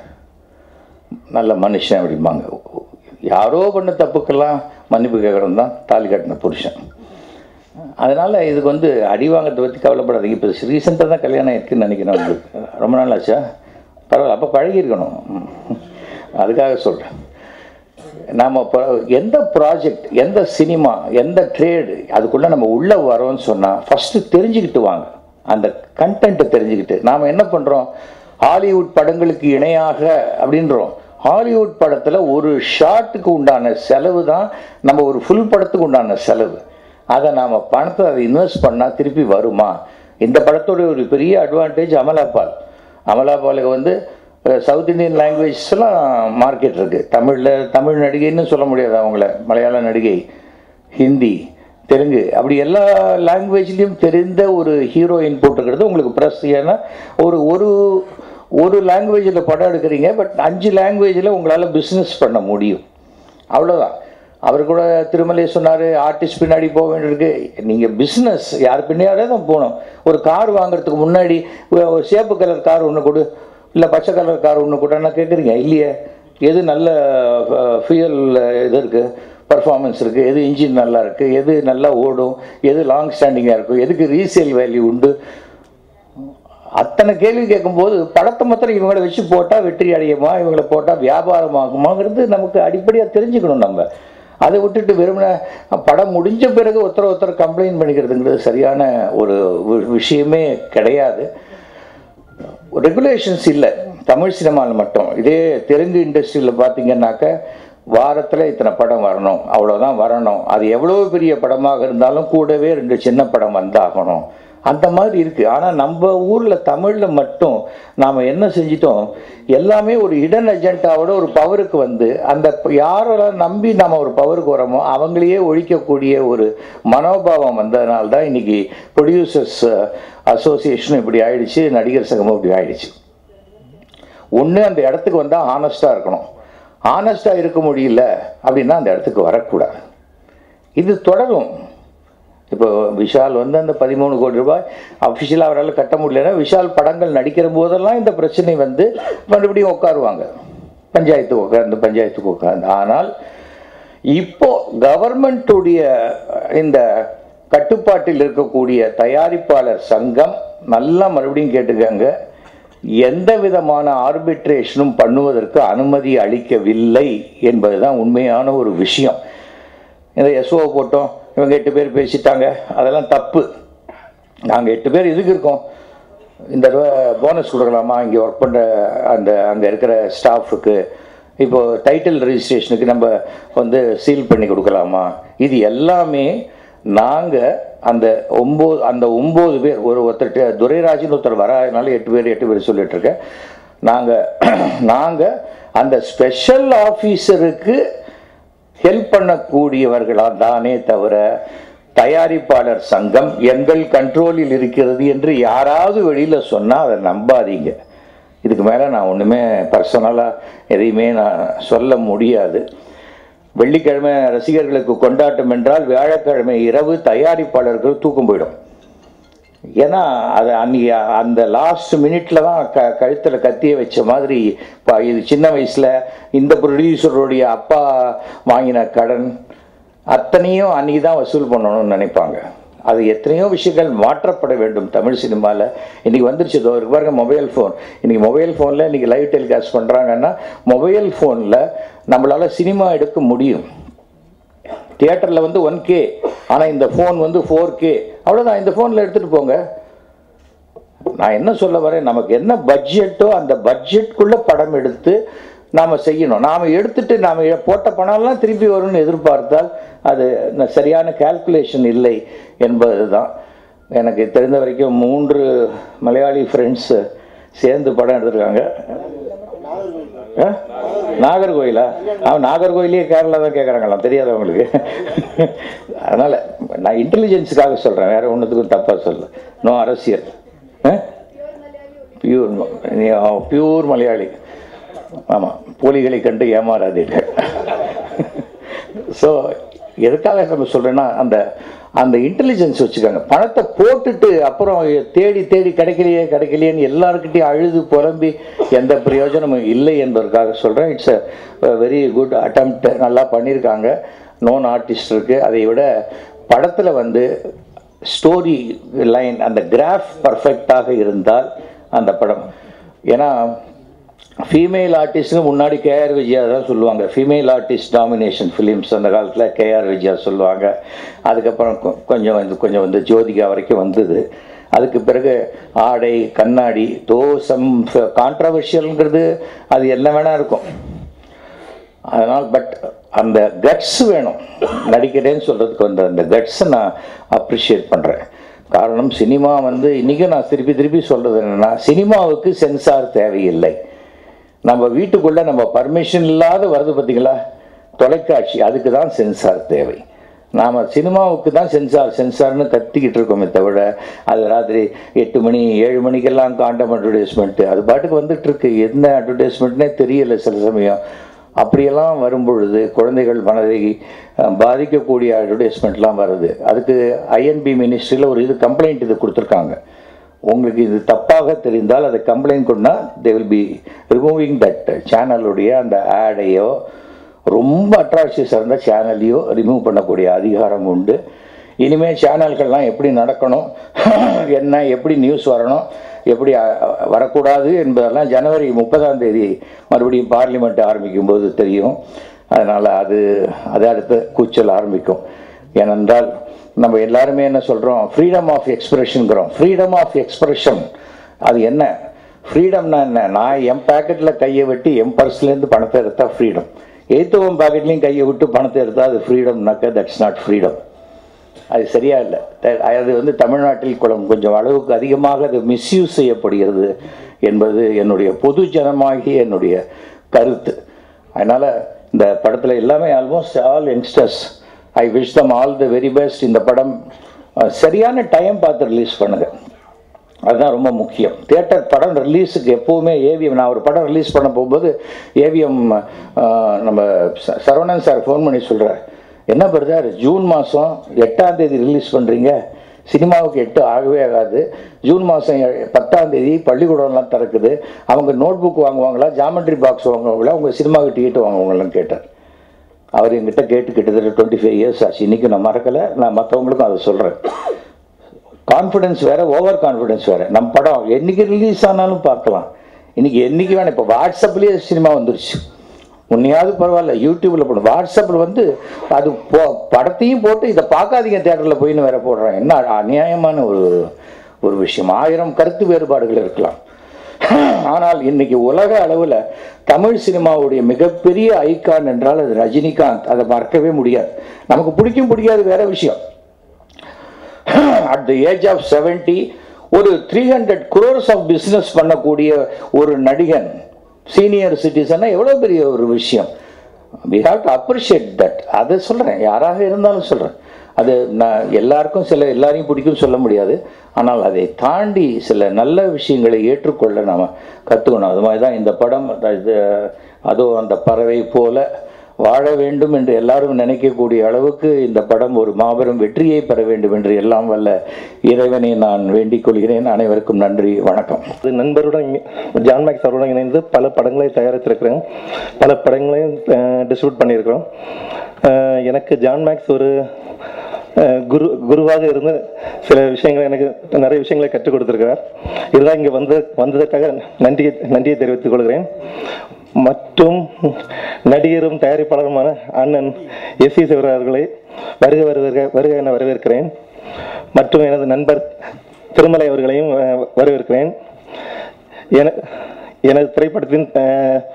Speaker 3: நல்ல மனுஷன் அப்படிம்பாங்க யாரோ பண்ண தப்புக்கெல்லாம் மன்னிப்பு கேட்குறவன் தான் தாலி கட்டின புருஷன் அதனால் இதுக்கு வந்து அடி வாங்கிறத பற்றி கவலைப்படாதீங்க இப்போ ரீசெண்டாக தான் கல்யாணம் இருக்குன்னு நினைக்கிறேன் உங்களுக்கு ரொம்ப நாள் ஆச்சா பரவாயில்ல அப்போ பழகியிருக்கணும் அதுக்காக சொல்கிறேன் நாம் இப்போ எந்த ப்ராஜெக்ட் எந்த சினிமா எந்த ட்ரேடு அதுக்குள்ளே நம்ம உள்ளே வரோம்னு சொன்னால் ஃபஸ்ட்டு தெரிஞ்சுக்கிட்டு வாங்க அந்த கண்டென்ட்டை தெரிஞ்சுக்கிட்டு நாம் என்ன பண்ணுறோம் ஹாலிவுட் படங்களுக்கு இணையாக அப்படின்றோம் ஹாலிவுட் படத்தில் ஒரு ஷாட்டுக்கு உண்டான செலவு தான் நம்ம ஒரு ஃபுல் படத்துக்கு உண்டான செலவு அதை நாம் பணத்தை அதை இன்வெஸ்ட் பண்ணால் திருப்பி வருமா இந்த படத்தோட ஒரு பெரிய அட்வான்டேஜ் அமலாபால் அமலாபாலுக்கு வந்து சவுத் இந்தியன் லாங்குவேஜஸ்லாம் மார்க்கெட் இருக்குது தமிழில் தமிழ் நடிகைன்னு சொல்ல முடியாது அவங்கள மலையாள நடிகை ஹிந்தி தெலுங்கு அப்படி எல்லா லாங்குவேஜ்லேயும் தெரிந்த ஒரு ஹீரோயின் போட்டுக்கிறது உங்களுக்கு ப்ரெஸ் ஏன்னா ஒரு ஒரு ஒரு லாங்குவேஜில் படம் எடுக்கிறீங்க பட் அஞ்சு லாங்குவேஜில் உங்களால் பிஸ்னஸ் பண்ண முடியும் அவ்வளோதான் அவர் கூட திருமலை சொன்னார் ஆர்டிஸ்ட் பின்னாடி போக வேண்டியிருக்கு நீங்கள் பிஸ்னஸ் யார் பின்னாடியே தான் போகணும் ஒரு கார் வாங்குறதுக்கு முன்னாடி ஒரு சேப்பு கலர் கார் ஒன்று கொடு இல்லை பச்சை கலர் கார் ஒன்று கூட என்ன கேட்குறீங்க இல்லையே எது நல்ல ஃபியூயல் இது இருக்குது பர்ஃபார்மன்ஸ் இருக்குது எது இன்ஜின் நல்லா இருக்குது எது நல்லா ஓடும் எது லாங் ஸ்டாண்டிங்காக இருக்கும் எதுக்கு ரீசேல் வேல்யூ உண்டு அத்தனை கேள்வி கேட்கும்போது படத்தை மாத்திரம் இவங்களை வச்சு போட்டால் வெற்றி அடையுமா இவங்களை போட்டால் வியாபாரம் ஆகுமாங்கிறது நமக்கு அடிப்படையாக தெரிஞ்சுக்கணும் நம்ம அதை விட்டுட்டு வெறுமனே படம் முடிஞ்ச பிறகு ஒருத்தர் ஒருத்தர் கம்ப்ளைண்ட் பண்ணிக்கிறதுங்கிறது சரியான ஒரு விஷயமே கிடையாது ரெகுலேஷன்ஸ் இல்லை தமிழ் சினிமாவில் மட்டும் இதே தெலுங்கு இண்டஸ்ட்ரியில் பார்த்தீங்கன்னாக்க வாரத்தில் இத்தனை படம் வரணும் அவ்வளோதான் வரணும் அது எவ்வளோ பெரிய படமாக இருந்தாலும் கூடவே ரெண்டு சின்ன படம் வந்தாகணும் அந்த மாதிரி இருக்குது ஆனால் நம்ம ஊரில் தமிழில் மட்டும் நாம் என்ன செஞ்சிட்டோம் எல்லாமே ஒரு இடன் அஜெண்டாவோட ஒரு பவருக்கு வந்து அந்த யாரெல்லாம் நம்பி நம்ம ஒரு பவருக்கு வரோமோ அவங்களையே ஒழிக்கக்கூடிய ஒரு மனோபாவம் வந்ததுனால தான் இன்றைக்கி ப்ரொடியூசர்ஸ் அசோசியேஷனும் இப்படி ஆயிடுச்சு நடிகர் சங்கமும் இப்படி ஆயிடுச்சு ஒன்று அந்த இடத்துக்கு வந்தால் ஆனஸ்ட்டாக இருக்கணும் ஆனஸ்ட்டாக இருக்க முடியல அப்படின்னா அந்த இடத்துக்கு வரக்கூடாது இது தொடரும் இப்போ விஷால் வந்து அந்த பதிமூணு கோடி ரூபாய் அஃபிஷியலாக அவரால் கட்ட முடியலன்னா விஷால் படங்கள் நடிக்கிற போதெல்லாம் இந்த பிரச்சனை வந்து மறுபடியும் உட்காருவாங்க பஞ்சாயத்துக்கு உட்கார்ந்து பஞ்சாயத்துக்கு உட்கார்ந்து ஆனால் இப்போ கவர்மெண்ட்டுடைய இந்த கட்டுப்பாட்டில் இருக்கக்கூடிய தயாரிப்பாளர் சங்கம் நல்லா மறுபடியும் கேட்டுக்கங்க எந்த விதமான ஆர்பிட்ரேஷனும் பண்ணுவதற்கு அனுமதி அளிக்கவில்லை என்பதுதான் உண்மையான ஒரு விஷயம் இந்த எஸ்ஓ போட்டோம் இவங்க எட்டு பேர் பேசிட்டாங்க அதெல்லாம் தப்பு நாங்கள் எட்டு பேர் இதுக்கு இருக்கோம் இந்த தடவை போனஸ் கொடுக்கலாமா இங்கே ஒர்க் பண்ணுற அந்த அங்கே இருக்கிற ஸ்டாஃபுக்கு இப்போது டைட்டில் ரெஜிஸ்ட்ரேஷனுக்கு நம்ம வந்து சீல் பண்ணி கொடுக்கலாமா இது எல்லாமே நாங்கள் அந்த ஒம்பது அந்த ஒம்பது பேர் ஒரு ஒருத்தர் துரைராஜன் ஒருத்தர் வராதனால எட்டு பேர் எட்டு பேர் சொல்லிட்டு இருக்கேன் நாங்கள் நாங்கள் அந்த ஸ்பெஷல் ஆஃபீஸருக்கு ஹெல்ப் பண்ணக்கூடியவர்களா தானே தவிர தயாரிப்பாளர் சங்கம் எங்கள் கண்ட்ரோலில் இருக்கிறது என்று யாராவது வெளியில் சொன்னால் அதை நம்பாதீங்க இதுக்கு மேலே நான் ஒன்றுமே பர்சனலாக எதையுமே நான் சொல்ல முடியாது வெள்ளிக்கிழமை ரசிகர்களுக்கு கொண்டாட்டம் என்றால் வியாழக்கிழமை இரவு தயாரிப்பாளர்கள் தூக்கம் போயிடும் ஏன்னா அது அன்னைக்கு அந்த லாஸ்ட் மினிட்ல தான் க கழுத்தில் கத்திய வச்ச மாதிரி இப்போ இது சின்ன வயசில் இந்த ப்ரொடியூசருடைய அப்பா வாங்கின கடன் அத்தனையும் அன்னைக்கு தான் வசூல் பண்ணணும்னு நினைப்பாங்க அது எத்தனையோ விஷயங்கள் மாற்றப்பட வேண்டும் தமிழ் சினிமாவில் இன்றைக்கி வந்துருச்சு இதோ இருக்கு பாருங்க மொபைல் ஃபோன் இன்றைக்கி மொபைல் ஃபோனில் இன்றைக்கி லைவ் டெலிகாஸ்ட் பண்ணுறாங்கன்னா மொபைல் ஃபோனில் நம்மளால் சினிமா எடுக்க முடியும் தியேட்டரில் வந்து ஒன் கே ஆனால் இந்த ஃபோன் வந்து ஃபோர் கே அவ்வளோதான் இந்த ஃபோனில் எடுத்துகிட்டு போங்க நான் என்ன சொல்ல வரேன் நமக்கு என்ன பட்ஜெட்டோ அந்த பட்ஜெட்குள்ளே படம் எடுத்து நாம் செய்யணும் நாம் எடுத்துட்டு நாம் போட்ட பணம்லாம் திருப்பி வரும்னு எதிர்பார்த்தால் அது ந- சரியான கால்குலேஷன் இல்லை என்பது தான் எனக்கு தெரிந்த வரைக்கும் மூன்று மலையாளி ஃப்ரெண்ட்ஸ் சேர்ந்து படம் எடுத்திருக்காங்க ஆ? நாகர்கோயிலா அவன் நாகர்கோயிலே கேரளா தான் கேட்குறாங்களாம் தெரியாது அவங்களுக்கு அதனால் நான் இன்டெலிஜென்ஸுக்காக சொல்கிறேன் வேற ஒன்றுத்துக்கும் தப்பாக சொல்ல நோ அரசியல் பியூர் பியூர் மலையாளி ஆமாம் போலிகளை கண்டு ஏமாறாதீர்கள் ஸோ எதுக்காக நம்ம சொல்கிறேன்னா அந்த அந்த இன்டெலிஜென்ஸ் வச்சுக்கோங்க பணத்தை போட்டுட்டு அப்புறம் தேடி தேடி கிடைக்கலையே கிடைக்கலையேன்னு எல்லாருக்கிட்டையும் அழுது புலம்பி எந்த பிரயோஜனமும் இல்லை என்பதற்காக சொல்கிறேன் it's a very good attempt நல்லா பண்ணியிருக்காங்க நோன் ஆர்டிஸ்ட் இருக்குது அதை விட படத்தில் வந்து ஸ்டோரி லைன் அந்த கிராஃப் பர்ஃபெக்டாக இருந்தால் அந்த படம் ஏன்னா ஃபீமேல் ஆர்டிஸ்ட்னு முன்னாடி கேஆர் விஜயா தான் சொல்லுவாங்க ஃபீமேல் ஆர்டிஸ்ட் டாமினேஷன் ஃபிலிம்ஸ் அந்த காலத்தில் கேஆர் விஜயா சொல்லுவாங்க அதுக்கப்புறம் கொ- கொஞ்சம் வந்து கொஞ்சம் வந்து ஜோதிகா வரைக்கும் வந்தது அதுக்கு பிறகு ஆடை கண்ணாடி தோ சம் கான்ட்ரவர்ஷியல்ங்கிறது அது என்ன வேணா இருக்கும் அதனால் பட் அந்த கட்ஸ் வேணும் நடிக்கிறேன்னு சொல்கிறதுக்கு வந்து அந்த கட்ஸை நான் அப்ரிஷியேட் பண்ணுறேன் காரணம் சினிமா வந்து இன்றைக்கும் நான் திருப்பி திருப்பி சொல்கிறது என்னென்னா சினிமாவுக்கு சென்சார் தேவையில்லை நம்ம வீட்டுக்குள்ளே நம்ம பர்மிஷன் இல்லாத வருது பார்த்தீங்களா தொலைக்காட்சி அதுக்கு தான் சென்சார் தேவை நாம் சினிமாவுக்கு தான் சென்சார் சென்சார்னு கத்திக்கிட்டு இருக்கோமே தவிர அது ராத்திரி எட்டு மணி ஏழு மணிக்கெல்லாம் காண்டம் அட்வர்டைஸ்மெண்ட்டு அது பாட்டுக்கு வந்துட்டு இருக்கு என்ன அட்வர்டைஸ்மெண்ட்னே தெரியல சில சமயம் அப்படியெல்லாம் வரும்பொழுது குழந்தைகள் மனதை அஹ், பாதிக்கக்கூடிய அட்வர்டைஸ்மெண்ட்லாம் வருது அதுக்கு ஐஎன்பி மினிஸ்ட்ரியில் ஒரு இது கம்ப்ளைண்ட் இது கொடுத்துருக்காங்க உங்களுக்கு இது தப்பாக தெரிந்தால் அதை கம்ப்ளைண்ட் கொண்டா they will be removing that சேனலுடைய அந்த ஆடையோ ரொம்ப அட்ராக்ஷியஸாக இருந்தால் சேனலையோ ரிமூவ் பண்ணக்கூடிய அதிகாரம் உண்டு இனிமேல் சேனல்கள்லாம் எப்படி நடக்கணும் என்ன எப்படி நியூஸ் வரணும் எப்படி அ, வரக்கூடாது என்பதெல்லாம் ஜனவரி முப்பதாம் தேதி மறுபடியும் பார்லிமெண்ட் ஆரம்பிக்கும் போது தெரியும் அதனால் அது அது அடுத்த கூச்சல் ஆரம்பிக்கும் ஏனென்றால் நம்ம எல்லாருமே என்ன சொல்கிறோம் ஃப்ரீடம் ஆஃப் எக்ஸ்பிரஷனுங்கிறோம் ஃப்ரீடம் ஆஃப் எக்ஸ்பிரஷன் அது என்ன ஃப்ரீடம்னா என்ன நான் என் பேக்கெட்டில் கையை வெட்டி என் பர்ஸ்லேருந்து பணத்தை எடுத்தால் ஃப்ரீடம் எய்த்தவன் பாக்கெட்லேயும் கையை விட்டு பணத்தை எடுத்தால் அது ஃப்ரீடம்னாக்க தட்ஸ் நாட் ஃப்ரீடம் அது சரியா இல்லை த- அது வந்து தமிழ்நாட்டில் குளம் கொஞ்சம் அளவுக்கு அதிகமாக அது மிஸ்யூஸ் செய்யப்படுகிறது என்பது என்னுடைய பொது ஜனமாகிய என்னுடைய கருத்து அதனால் இந்த படத்தில் எல்லாமே almost all youngsters I wish them all the very best இந்த படம் அஹ், சரியான டைம் பார்த்து ரிலீஸ் பண்ணுங்கள் அதுதான் ரொம்ப முக்கியம் தியேட்டர் படம் ரிலீஸுக்கு எப்போவுமே ஏவிஎம் நான் ஒரு படம் ரிலீஸ் பண்ண போகும்போது ஏவிஎம் நம்ம ச- சரவணன் சார் ஃபோன் பண்ணி சொல்கிறார் என்ன பிரதர் ஜூன் மாதம் எட்டாம் தேதி ரிலீஸ் பண்ணுறீங்க சினிமாவுக்கு எட்டு ஆகவே ஆகாது ஜூன் மாதம் பத்தாம் தேதி பள்ளிக்கூடம்லாம் திறக்குது அவங்க நோட் புக் வாங்குவாங்களா ஜாமெட்ரி பாக்ஸ் வாங்குவாங்களா உங்கள் சினிமாவுக்கு டிக்கெட் வாங்குவாங்களான்னு கேட்டார் அவர் என்கிட்ட கேட்டு கிட்டத்தட்ட டுவெண்ட்டி ஃபைவ் இயர்ஸ் ஆச்சு இன்றைக்கி நான் மறக்கலை நான் மற்றவங்களுக்கும் அதை சொல்கிறேன் கான்ஃபிடன்ஸ் வேற ஓவர் கான்ஃபிடன்ஸ் வேற நம்ம படம் என்னைக்கு ரிலீஸ் ஆனாலும் பார்க்கலாம் இன்னைக்கு என்னைக்கு வேணும் இப்போ வாட்ஸ்அப்லேயே சினிமா வந்துருச்சு உன்னையாவது பரவாயில்ல யூடியூப்ல போடும் வாட்ஸ்அப்பில் வந்து அது போ படத்தையும் போட்டு இதை பார்க்காதீங்க தேட்டரில் போயின்னு வேற போடுறாங்க என்ன அநியாயமான ஒரு ஒரு விஷயம் ஆயிரம் கருத்து வேறுபாடுகள் இருக்கலாம் ஆனால் இன்னைக்கு உலக அளவில் தமிழ் சினிமாவுடைய மிகப்பெரிய ஐகான் என்றால் அது ரஜினிகாந்த் அதை மறக்கவே முடியாது நமக்கு பிடிக்கும் பிடிக்காது வேற விஷயம் at the age of seventy ஒரு three hundred crores of business பண்ணக்கூடிய ஒரு நடிகன் சீனியர் சிட்டிசன்னா எவ்வளோ பெரிய ஒரு விஷயம் we have to appreciate that அதை சொல்கிறேன் யாராக இருந்தாலும் சொல்கிறேன் அது நான் எல்லாருக்கும் சில எல்லாரையும் பிடிக்கும் சொல்ல முடியாது ஆனால் அதை தாண்டி சில நல்ல விஷயங்களை ஏற்றுக்கொள்ள நாம் கற்றுக்கணும் அது மாதிரி தான் இந்த படம் இது அதுவும் அந்த பறவை போல வாழ வேண்டும் என்று எல்லாரும் நினைக்கக்கூடிய அளவுக்கு இந்த படம் ஒரு மாபெரும் வெற்றியை பெற வேண்டும் என்று எல்லாம் வல்ல இறைவனை நான் வேண்டிக் கொள்கிறேன் அனைவருக்கும் நன்றி வணக்கம்
Speaker 4: அது நண்பருடன் இங்க- ஜான் மேக்ஸ் அவருடன் இணைந்து பல படங்களை தயாரித்திருக்கிறேன் பல படங்களையும் டிஸ்ட்ரிபியூட் பண்ணியிருக்கிறோம் அஹ் எனக்கு ஜான் மேக்ஸ் ஒரு அஹ், குரு குருவாக இருந்து சில விஷயங்களை எனக்கு நிறைய விஷயங்களை கற்றுக் கொடுத்திருக்கிறார் இதுதான் இங்கே வந்து வந்ததற்காக நன்றியை நன்றியை தெரிவித்துக் கொள்கிறேன் மற்றும் நடிகரும் தயாரிப்பாளருமான அண்ணன் எஸ் சி சிவராஜ் அவர்களை வருக வருக வருக என வரவேற்கிறேன் மற்றும் எனது நண்பர் திருமலை அவர்களையும் அஹ், வரவேற்கிறேன் என எனது திரைப்படத்தின் அஹ்,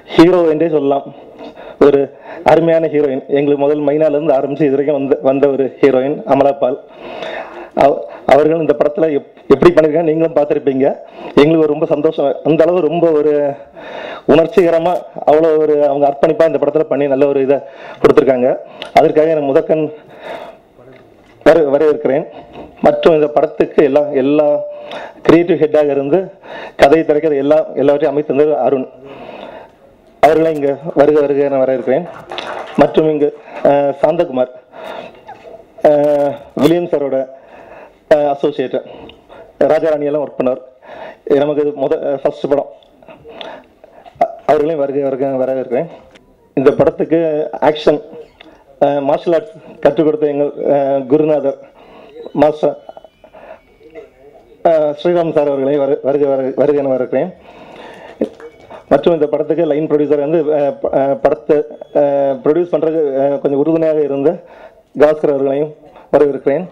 Speaker 4: ஹீரோ என்றே சொல்லலாம் ஒரு அருமையான ஹீரோயின் எங்களுக்கு முதல் மைனாலேருந்து ஆரம்பித்து இது வரைக்கும் வந்த வந்த ஒரு ஹீரோயின் அமலாபால் அவ- அவர்கள் இந்த படத்தில் எப் எப்படி பண்ணியிருக்காங்க நீங்களும் பார்த்துருப்பீங்க எங்களுக்கு ரொம்ப சந்தோஷம் அந்த அளவு ரொம்ப ஒரு உணர்ச்சிகரமாக அவ்வளோ ஒரு அவங்க அர்ப்பணிப்பாக இந்த படத்தில் பண்ணி நல்ல ஒரு இதை கொடுத்துருக்காங்க அதற்காக எனக்கு முதற்கண் வர வரவேற்கிறேன் மற்றும் இந்த படத்துக்கு எல்லா எல்லா கிரியேட்டிவ் ஹெட்டாக இருந்து கதை திரைக்கிறது எல்லா எல்லாவற்றையும் அமைத்தது அருண் அவர்களை இங்கே வருக வருக என வரவேற்கிறேன் மற்றும் இங்கு அஹ், சாந்தகுமார் அஹ், வில்லியம் சாரோட அசோசியேட் ராஜாராணி எல்லாம் ஒர்க் பண்ணார் இது நமக்கு இது முத ஃபர்ஸ்ட் படம் அ- அவர்களையும் வருக வருக வரவேற்கிறேன் இந்த படத்துக்கு ஆக்ஷன் மார்ஷல் ஆர்ட்ஸ் கற்றுக் கொடுத்த எங்கள் அஹ், குருநாதர் மாஸ்டர் அஹ், ஸ்ரீராம் சார் அவர்களை வரு வருக வரு வருக என வரவேற்கிறேன் மற்றும் இந்த படத்துக்கு லைன் ப்ரொடியூசர் வந்து அஹ், ப- அஹ், படத்தை ப்ரொடியூஸ் பண்ணுறது கொஞ்சம் உறுதுணையாக இருந்த காஸ்கர் அவர்களையும் வரவேற்கிறேன்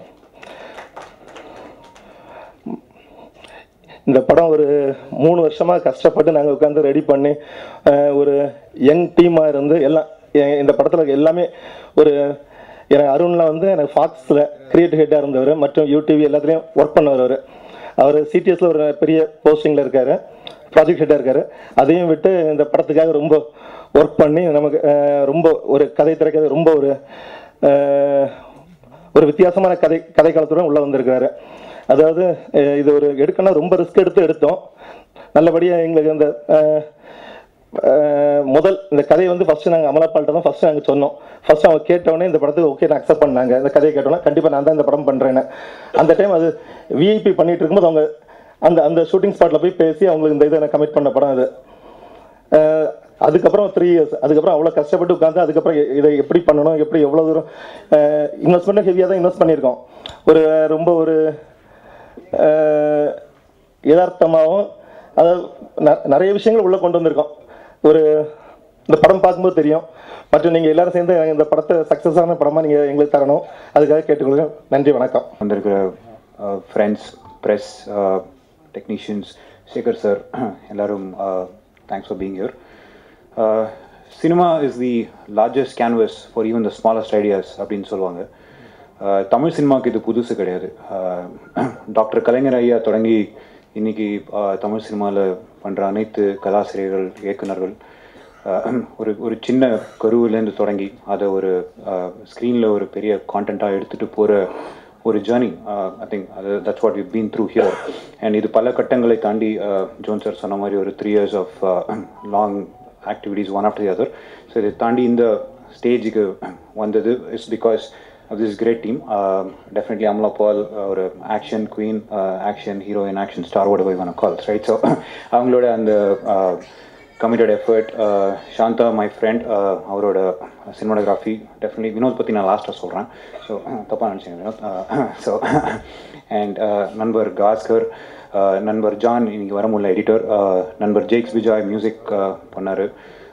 Speaker 4: இந்த படம் ஒரு மூணு வருஷமாக கஷ்டப்பட்டு நாங்கள் உட்காந்து ரெடி பண்ணி அஹ், ஒரு யங் டீமாக இருந்து எல்லாம் எ- இந்த படத்தில் எல்லாமே ஒரு எனக்கு அருண்லாம் வந்து எனக்கு ஃபாக்ஸில் கிரியேட்டிவ் ஹெட்டாக இருந்தவர் மற்றும் யூடிவி எல்லாத்துலேயும் ஒர்க் பண்ணவர் அவர் அவர் சிடிஎஸ்ல ஒரு பெரிய போஸ்டிங்கில் இருக்கார் ப்ராஜெக்ட் ஹெட்டாக இருக்கார் அதையும் விட்டு இந்த படத்துக்காக ரொம்ப ஒர்க் பண்ணி நமக்கு அஹ், ரொம்ப ஒரு கதை திரைக்கிறது ரொம்ப ஒரு அஹ், ஒரு வித்தியாசமான கதை கதை காலத்துடன் உள்ளே வந்திருக்கிறாரு அதாவது அஹ், இது ஒரு எடுக்கணும்னா ரொம்ப ரிஸ்க் எடுத்து எடுத்தோம் நல்லபடியாக எங்களுக்கு அந்த அஹ், அஹ், முதல் இந்த கதையை வந்து ஃபர்ஸ்ட் நாங்கள் அமலாப்பால்ட்ட தான் ஃபர்ஸ்ட் நாங்கள் சொன்னோம் ஃபர்ஸ்ட் அவங்க கேட்டோடனே இந்த படத்துக்கு ஓகே நான் அக்செப்ட் பண்ணாங்க இந்த கதையை கேட்டோன்னா கண்டிப்பாக நான் தான் இந்த படம் பண்ணுறேன்னு அந்த டைம் அது விஐபி பண்ணிட்டு இருக்கும்போது அவங்க அந்த அந்த ஷூட்டிங் ஸ்பாட்டில் போய் பேசி அவங்களுக்கு இந்த இதை நான் கமிட் பண்ண படம் அது அஹ் அதுக்கப்புறம் த்ரீ இயர்ஸ் அதுக்கப்புறம் அவ்வளோ கஷ்டப்பட்டு உட்காந்து அதுக்கப்புறம் இ- இதை எப்படி பண்ணணும் எப்படி எவ்வளோ தூரம் இன்வெஸ்ட்மெண்ட் ஹெவியாக தான் இன்வெஸ்ட் பண்ணியிருக்கோம் ஒரு ரொம்ப ஒரு அஹ், யதார்த்தமாகவும் அதாவது ந- நிறைய விஷயங்கள் உள்ளே கொண்டு வந்திருக்கோம் ஒரு இந்த படம் பார்க்கும்போது தெரியும் மற்றும் நீங்கள் எல்லாரும் சேர்ந்து எனக்கு இந்த படத்தை சக்ஸஸான படமாக நீங்கள் எங்களுக்கு தரணும் அதுக்காக கேட்டுக்கொள்கிறேன் நன்றி வணக்கம்
Speaker 5: வந்திருக்கிற friends press technicians Shekar sir எல்லாரும் thanks for being here cinema is the largest canvas for even the smallest ideas அப்படின்னு சொல்லுவாங்க Uh, தமிழ் சினிமாவுக்கு இது புதுசு கிடையாது டாக்டர் கலைஞர் ஐயா தொடங்கி இன்னைக்கு uh, தமிழ் சினிமாவில் பண்ணுற அனைத்து கதாசிரியர்கள் இயக்குனர்கள் அஹ் ஒரு ஒரு சின்ன கருவிலேருந்து தொடங்கி அதை ஒரு ஸ்க்ரீனில் ஒரு பெரிய கான்டென்ட்டாக எடுத்துகிட்டு போகிற ஒரு ஜேர்னி ஐ திங்க் அது that's what we been through here and இது பல கட்டங்களை தாண்டி ஜோன் சார் சொன்ன மாதிரி ஒரு three years of long activities one after the other so இதை தாண்டி இந்த ஸ்டேஜுக்கு வந்தது is because of this great team. Uh, definitely Amla Paul, uh, ஒரு action queen, uh, action heroine, action star, whatever you want to call it, right? So, அவங்களோட அந்த committed effort Santha my friend அவரோட சினிமாட்டோகிராஃபி டெஃபினெட்லி வினோத் பற்றி நான் லாஸ்ட்டாக சொல்கிறேன் ஸோ தப்பாக நினச்சிங்க வினோத் ஸோ அண்ட் நண்பர் காஸ்கர் uh, நண்பர் ஜான் இன்னைக்கு வர முடியல எடிட்டர் நண்பர் ஜேக்ஸ் விஜாய் மியூசிக் பண்ணார்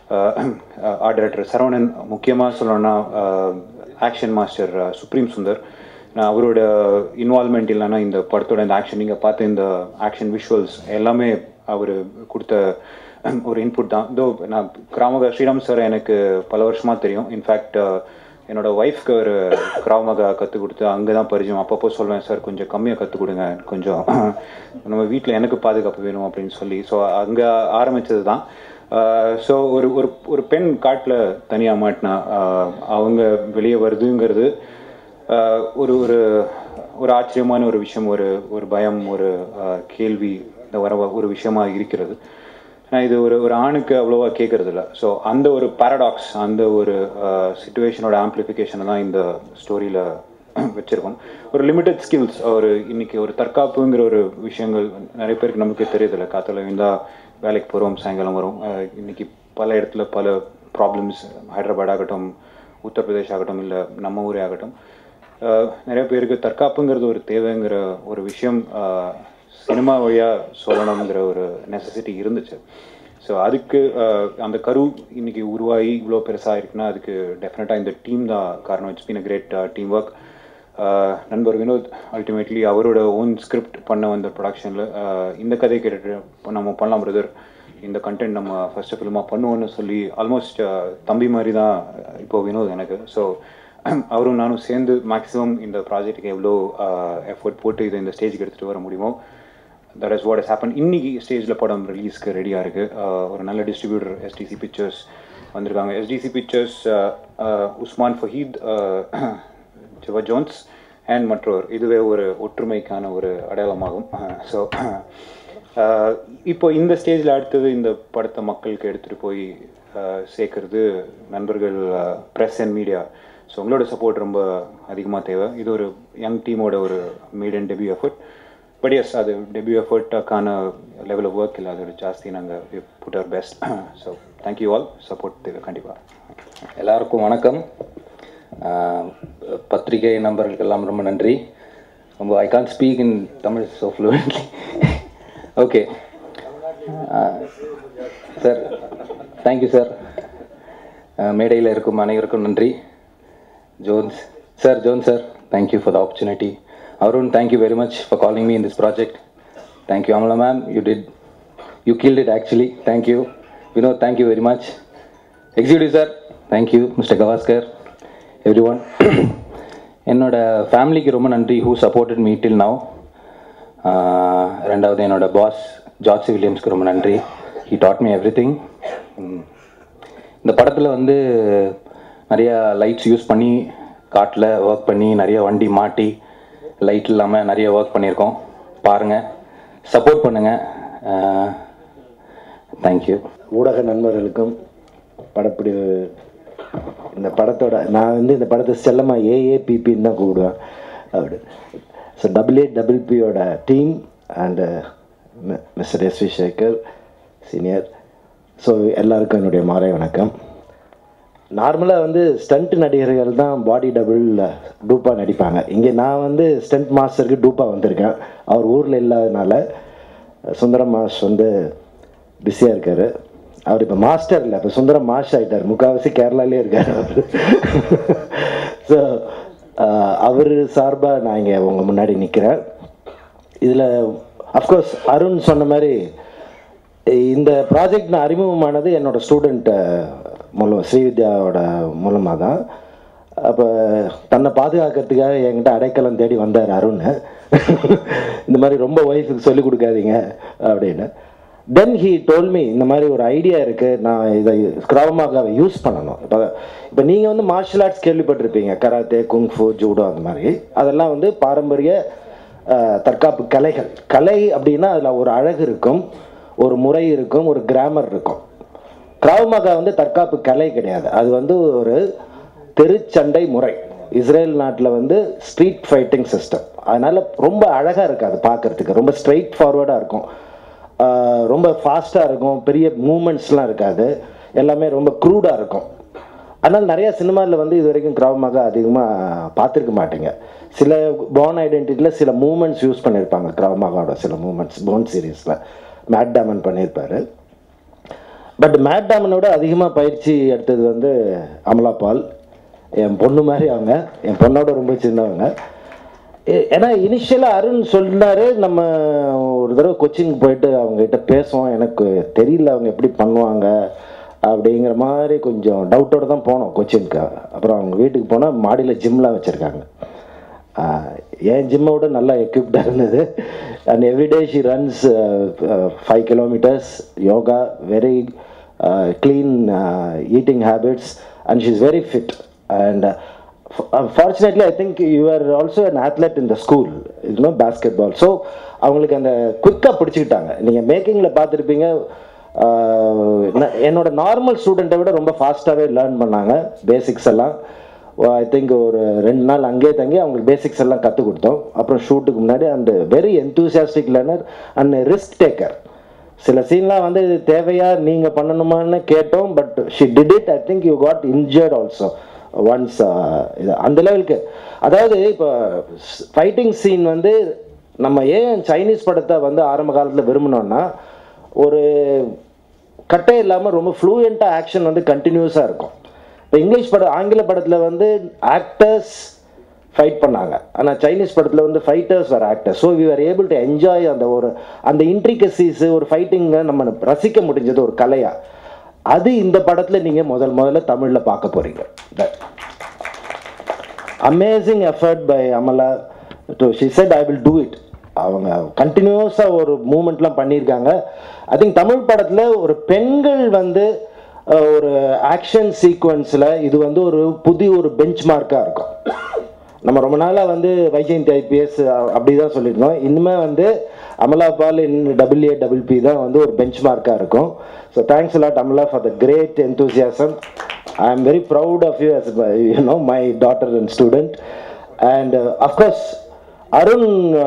Speaker 5: ஆர்ட் டைரக்டர் சரவணன் முக்கியமாக சொல்லணும்னா ஆக்ஷன் மாஸ்டர் சுப்ரீம் சுந்தர் நான் அவரோட இன்வால்மெண்ட் இல்லைன்னா இந்த படத்தோட இந்த ஆக்ஷன் நீங்கள் பார்த்த இந்த ஆக்ஷன் விஷுவல்ஸ் எல்லாமே அவர் கொடுத்த ஒரு இன்புட் தான் இதோ நான் கிராமக ஸ்ரீராம் சார் எனக்கு பல வருஷமாக தெரியும் இன்ஃபேக்ட் என்னோட ஒய்ஃப்க்கு ஒரு கிராமக கற்றுக் கொடுத்து அங்கே தான் பரிச்சயம் அப்பப்போ சொல்லுவேன் சார் கொஞ்சம் கம்மியாக கற்றுக் கொடுங்க கொஞ்சம் நம்ம வீட்டில் எனக்கு பாதுகாப்பு வேணும் அப்படின்னு சொல்லி ஸோ அங்கே ஆரம்பித்தது தான் ஸோ ஒரு ஒரு ஒரு பெண் காட்டில் தனியாக மாட்டினா ஆஹ் அவங்க வெளியே வருதுங்கிறது ஆஹ் ஒரு ஒரு ஒரு ஆச்சரியமான ஒரு விஷயம் ஒரு ஒரு பயம் ஒரு ஆஹ் கேள்வி இந்த வர ஒரு விஷயமா இருக்கிறது ஆனால் இது ஒரு ஒரு ஆணுக்கு அவ்வளோவா கேட்கறது இல்லை ஸோ அந்த ஒரு பாரடாக்ஸ் அந்த ஒரு சுச்சுவேஷனோட ஆம்ப்ளிஃபிகேஷனை தான் இந்த ஸ்டோரியில் வச்சிருக்கோம் ஒரு லிமிட்டட் ஸ்கில்ஸ் ஒரு இன்னைக்கு ஒரு தற்காப்புங்கிற ஒரு விஷயங்கள் நிறைய பேருக்கு நமக்கு தெரியுதில்ல காத்துல இருந்தா வேலைக்கு போகிறோம் சாயங்காலம் வரும் அஹ் இன்னைக்கு பல இடத்துல பல ப்ராப்ளம்ஸ் ஹைதராபாத் ஆகட்டும் உத்தரப்பிரதேஷ் ஆகட்டும் இல்லை நம்ம ஊரே ஆகட்டும் அஹ் நிறைய பேருக்கு தற்காப்புங்கிறது ஒரு தேவைங்கிற ஒரு விஷயம் அஹ் சினிமா வழியாக சொல்லணுங்கிற ஒரு நெசசிட்டி இருந்துச்சு ஸோ அதுக்கு அஹ், அந்த கரு இன்னைக்கு உருவாகி இவ்வளோ பெருசாக இருக்குன்னா அதுக்கு டெஃபினட்டாக இந்த டீம் தான் காரணம் it's been a great team work நண்பர் வினோத் அல்டிமேட்லி அவரோட ஓன் ஸ்கிரிப்ட் பண்ண வந்த ப்ரொடக்ஷனில் இந்த கதை கேட்டுட்டு இப்ப நம்ம பண்ணலாம் பிரதர் இந்த கண்டென்ட் நம்ம ஃபர்ஸ்ட் ஃபிலிமாக பண்ணுவோன்னு சொல்லி ஆல்மோஸ்ட் தம்பி மாதிரி தான் இப்போ வினோத் எனக்கு ஸோ அவரும் நானும் சேர்ந்து மேக்ஸிமம் இந்த ப்ராஜெக்ட்டுக்கு எவ்வளோ எஃபர்ட் போட்டு இதை இந்த ஸ்டேஜுக்கு எடுத்துகிட்டு வர முடியுமோ that is what is happen இன்னைக்கு ஸ்டேஜில் படம் ரிலீஸ்க்கு ரெடியாக இருக்குது ஒரு நல்ல டிஸ்ட்ரிபியூட்டர் எஸ்டிசி பிக்சர்ஸ் வந்திருக்காங்க STC pictures Usman Faheed Jiva Jones and மற்றவர் இதுவே ஒரு ஒற்றுமைக்கான ஒரு அடையாளமாகும் ஸோ இப்போ இந்த ஸ்டேஜில் அடுத்தது இந்த படத்தை மக்களுக்கு எடுத்துகிட்டு போய் அஹ், சேர்க்கறது நண்பர்கள் ப்ரெஸ் அண்ட் மீடியா ஸோ உங்களோட சப்போர்ட் ரொம்ப அதிகமாக தேவை இது ஒரு யங் டீமோட ஒரு meet and debut effort but yes அது டெபியூ எஃபர்ட்டுக்கான லெவல் ஆஃப் ஒர்க் இல்லை அது ஜாஸ்தி நாங்கள் put our best so thank you all support தேவை கண்டிப்பாக
Speaker 6: எல்லாருக்கும் வணக்கம் ஆஹ் பத்திரிகை நண்பர்களுக்கு எல்லாம் ரொம்ப நன்றி ரொம்ப I can speak in Tamil so fluently okay sir thank you sir மேடையில் இருக்கும் அனைவருக்கும் நன்றி Jones sir John sir thank you for the opportunity Arun thank you very much for calling me in this project thank you Amala ma'am you did you killed it actually thank you Vinod thank you very much executive sir thank you mister Gavaskar everyone என்னோட ஃபேமிலிக்கு ரொம்ப நன்றி who supported me till now ரெண்டாவது என்னோட பாஸ் ஜார்ஜ் வில்லியம்ஸ்க்கு ரொம்ப நன்றி he taught me everything இந்த படத்தில் வந்து நிறைய லைட்ஸ் யூஸ் பண்ணி காட்டில் ஒர்க் பண்ணி நிறைய வண்டி மாட்டி லைட் இல்லாமல் நிறைய ஒர்க் பண்ணியிருக்கோம் பாருங்கள் சப்போர்ட் பண்ணுங்கள் தேங்க்யூ
Speaker 7: ஊடக நண்பர்களுக்கும் படப்பிடி இந்த படத்தோட நான் வந்து இந்த படத்தை செல்லமாக ஏஏபிபின்னு தான் கூப்பிடுவேன் அப்படி ஸோ டபுள் ஏ டபுள் பியோட team and mister S V Shekar senior so எல்லாருக்கும் என்னுடைய மாலை வணக்கம் நார்மலாக வந்து ஸ்டண்ட் நடிகர்கள் தான் பாடி டபுள் டூப்பாக நடிப்பாங்க இங்கே நான் வந்து ஸ்டண்ட் மாஸ்டருக்கு டூப்பாக வந்திருக்கேன் அவர் ஊரில் இல்லாதனால சுந்தரம் மாஸ் வந்து பிஸியாக இருக்கார் அவர் இப்போ மாஸ்டர் இல்லை இப்போ சுந்தரம் மாஸ் ஆகிட்டார் முக்கால்வாசி கேரளாலே இருக்கார் அவர் ஸோ அவர் சார்பாக நான் இங்கே உங்கள் முன்னாடி நிற்கிறேன் இதில் அஃப்கோர்ஸ் அருண் சொன்ன மாதிரி இந்த ப்ராஜெக்ட் நான் அறிமுகமானது என்னோட ஸ்டூடெண்ட் மூலம் ஸ்ரீவித்யாவோட மூலமாக தான் அப்போ தன்னை பாதுகாக்கிறதுக்காக என்கிட்ட அடைக்கலம் தேடி வந்தார் அருண் இந்த மாதிரி ரொம்ப ஒய்ஃபுக்கு சொல்லிக் கொடுக்காதீங்க அப்படின்னு தென் ஹீ டோல்மி இந்த மாதிரி ஒரு ஐடியா இருக்குது நான் இதை கிராமமாக யூஸ் பண்ணணும் இப்போ இப்போ நீங்கள் வந்து மார்ஷல் ஆர்ட்ஸ் கேள்விப்பட்டிருப்பீங்க கராத்தே குங்ஃபு ஜூடோ அந்த மாதிரி அதெல்லாம் வந்து பாரம்பரிய அஹ், தற்காப்பு கலைகள் கலை அப்படின்னா அதில் ஒரு அழகு இருக்கும் ஒரு முறை இருக்கும் ஒரு கிராமர் இருக்கும் கிராவமாகா வந்து தற்காப்பு கலை கிடையாது அது வந்து ஒரு தெருச்சண்டை முறை இஸ்ரேல் நாட்டில் வந்து ஸ்ட்ரீட் ஃபைட்டிங் சிஸ்டம் அதனால ரொம்ப அழகாக இருக்காது பார்க்கறதுக்கு ரொம்ப ஸ்ட்ரைட் ஃபார்வர்டாக இருக்கும் ஆஹ் ரொம்ப ஃபாஸ்ட்டாக இருக்கும் பெரிய மூமெண்ட்ஸ்லாம் இருக்காது எல்லாமே ரொம்ப க்ரூடாக இருக்கும் அதனால் நிறைய சினிமாவில் வந்து இது வரைக்கும் கிராமமாக அதிகமாக பார்த்துருக்க மாட்டீங்க சில போன் ஐடென்டிட்டியில் சில மூமெண்ட்ஸ் யூஸ் பண்ணியிருப்பாங்க கிராமமாகோட சில மூமெண்ட்ஸ் போன் சீரீஸில் மேட் டேமன் பண்ணியிருப்பாரு பட் மேட் டேமனோட அதிகமாக பயிற்சி எடுத்தது வந்து அமலா பால் என் பொண்ணு மாதிரி அவங்க என் பொண்ணோட ரொம்ப சின்னவங்க ஏ- ஏன்னா இனிஷியலாக அருண் சொன்னார் நம்ம ஒரு தடவை கொச்சின் போயிட்டு அவங்ககிட்ட பேசுவோம் எனக்கு தெரியல அவங்க எப்படி பண்ணுவாங்க அப்படிங்கிற மாதிரி கொஞ்சம் டவுட்டோட தான் போனோம் கொச்சினுக்கு அப்புறம் அவங்க வீட்டுக்கு போனால் மாடியில் ஜிம்லாம் வச்சுருக்காங்க என் ஜிம்மை விட நல்லா எக்யூப்டாக இருந்தது and everyday she runs five kilometres yoga very clean eating habits and she is very fit and fortunately I think you are also an athlete in the school இதுனா பேஸ்கெட் பால் ஸோ அவங்களுக்கு அந்த குயிக்காக பிடிச்சிக்கிட்டாங்க நீங்கள் மேக்கிங்கில் பார்த்துருப்பீங்க ஆஹ் ந- என்னோட நார்மல் ஸ்டூடெண்ட்டை விட ரொம்ப ஃபாஸ்ட்டாகவே லேர்ன் பண்ணாங்க பேசிக்ஸ் எல்லாம் ஐ திங்க் ஒரு ரெண்டு நாள் அங்கேயே தங்கி அவங்களுக்கு பேசிக்ஸ் எல்லாம் கற்றுக் கொடுத்தோம் அப்புறம் ஷூட்டுக்கு முன்னாடி and very enthusiastic learner and risk taker சில சீன்லாம் வந்து இது தேவையா நீங்கள் பண்ணணுமான்னு கேட்டோம் but she did it I think you got injured also once இது அந்த லெவலுக்கு அதாவது இப்போ ஃபைட்டிங் சீன் வந்து நம்ம ஏன் சைனீஸ் படத்தை வந்து ஆரம்ப காலத்தில் விரும்பினோன்னா ஒரு கட்டே இல்லாமல் ரொம்ப ஃப்ளூயண்ட்டாக ஆக்ஷன் வந்து கண்டினியூஸாக இருக்கும் இப்போ இங்கிலீஷ் படம் ஆங்கில படத்தில் வந்து ஆக்டர்ஸ் ஃபைட் பண்ணாங்க ஆனால் சைனீஸ் படத்தில் வந்து ஃபைட்டர்ஸ் வேறு actor so we are able to enjoy அந்த ஒரு அந்த இன்ட்ரிகசிஸ் ஒரு ஃபைட்டிங்கை நம்ம ரசிக்க முடிஞ்சது ஒரு கலையா அது இந்த படத்தில் நீங்கள் முதல் முதல்ல தமிழில் பார்க்க போகிறீங்க amazing effort by Amala to she said I will do it அவங்க கண்டினியூஸாக ஒரு மூமெண்ட்லாம் பண்ணியிருக்காங்க ஐ திங்க் தமிழ் படத்தில் ஒரு பெண்கள் வந்து அஹ், ஒரு ஆக்ஷன் சீக்வன்ஸில் இது வந்து ஒரு புதிய ஒரு பெஞ்ச் மார்க்காக இருக்கும் நம்ம ரொம்ப நாளாக வந்து வைஜெயந்தி ஐபிஎஸ் அப்படி தான் சொல்லியிருந்தோம் இனிமே வந்து Amala Paul in W A double B தான் வந்து ஒரு பெஞ்ச் மார்க்காக இருக்கும் so thanks lot Amala for the great enthusiasm I am very proud of you as you know my daughter and student and of course Arun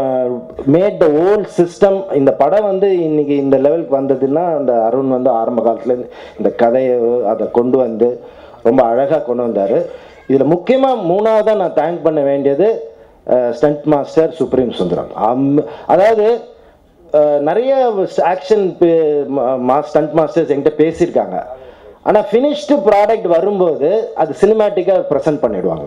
Speaker 7: made the old system இந்த படம் வந்து இன்னைக்கு இந்த லெவலுக்கு வந்ததுன்னா அந்த அருண் வந்து ஆரம்ப காலத்துலேருந்து இந்த கதையை அதை கொண்டு வந்து ரொம்ப அழகாக கொண்டு வந்தார் இதில் முக்கியமாக மூணாவதாக நான் தேங்க் பண்ண வேண்டியது ஸ்டண்ட் மாஸ்டர் சுப்ரீம் சுந்தரம் அம் அதாவது அஹ், நிறைய ஆக்ஷன் மா ஸ்டண்ட் மாஸ்டர்ஸ் என்கிட்ட பேசியிருக்காங்க ஆனால் ஃபினிஷ்டு ப்ராடக்ட் வரும்போது அது சினிமேட்டிக்காக ப்ரெசென்ட் பண்ணிடுவாங்க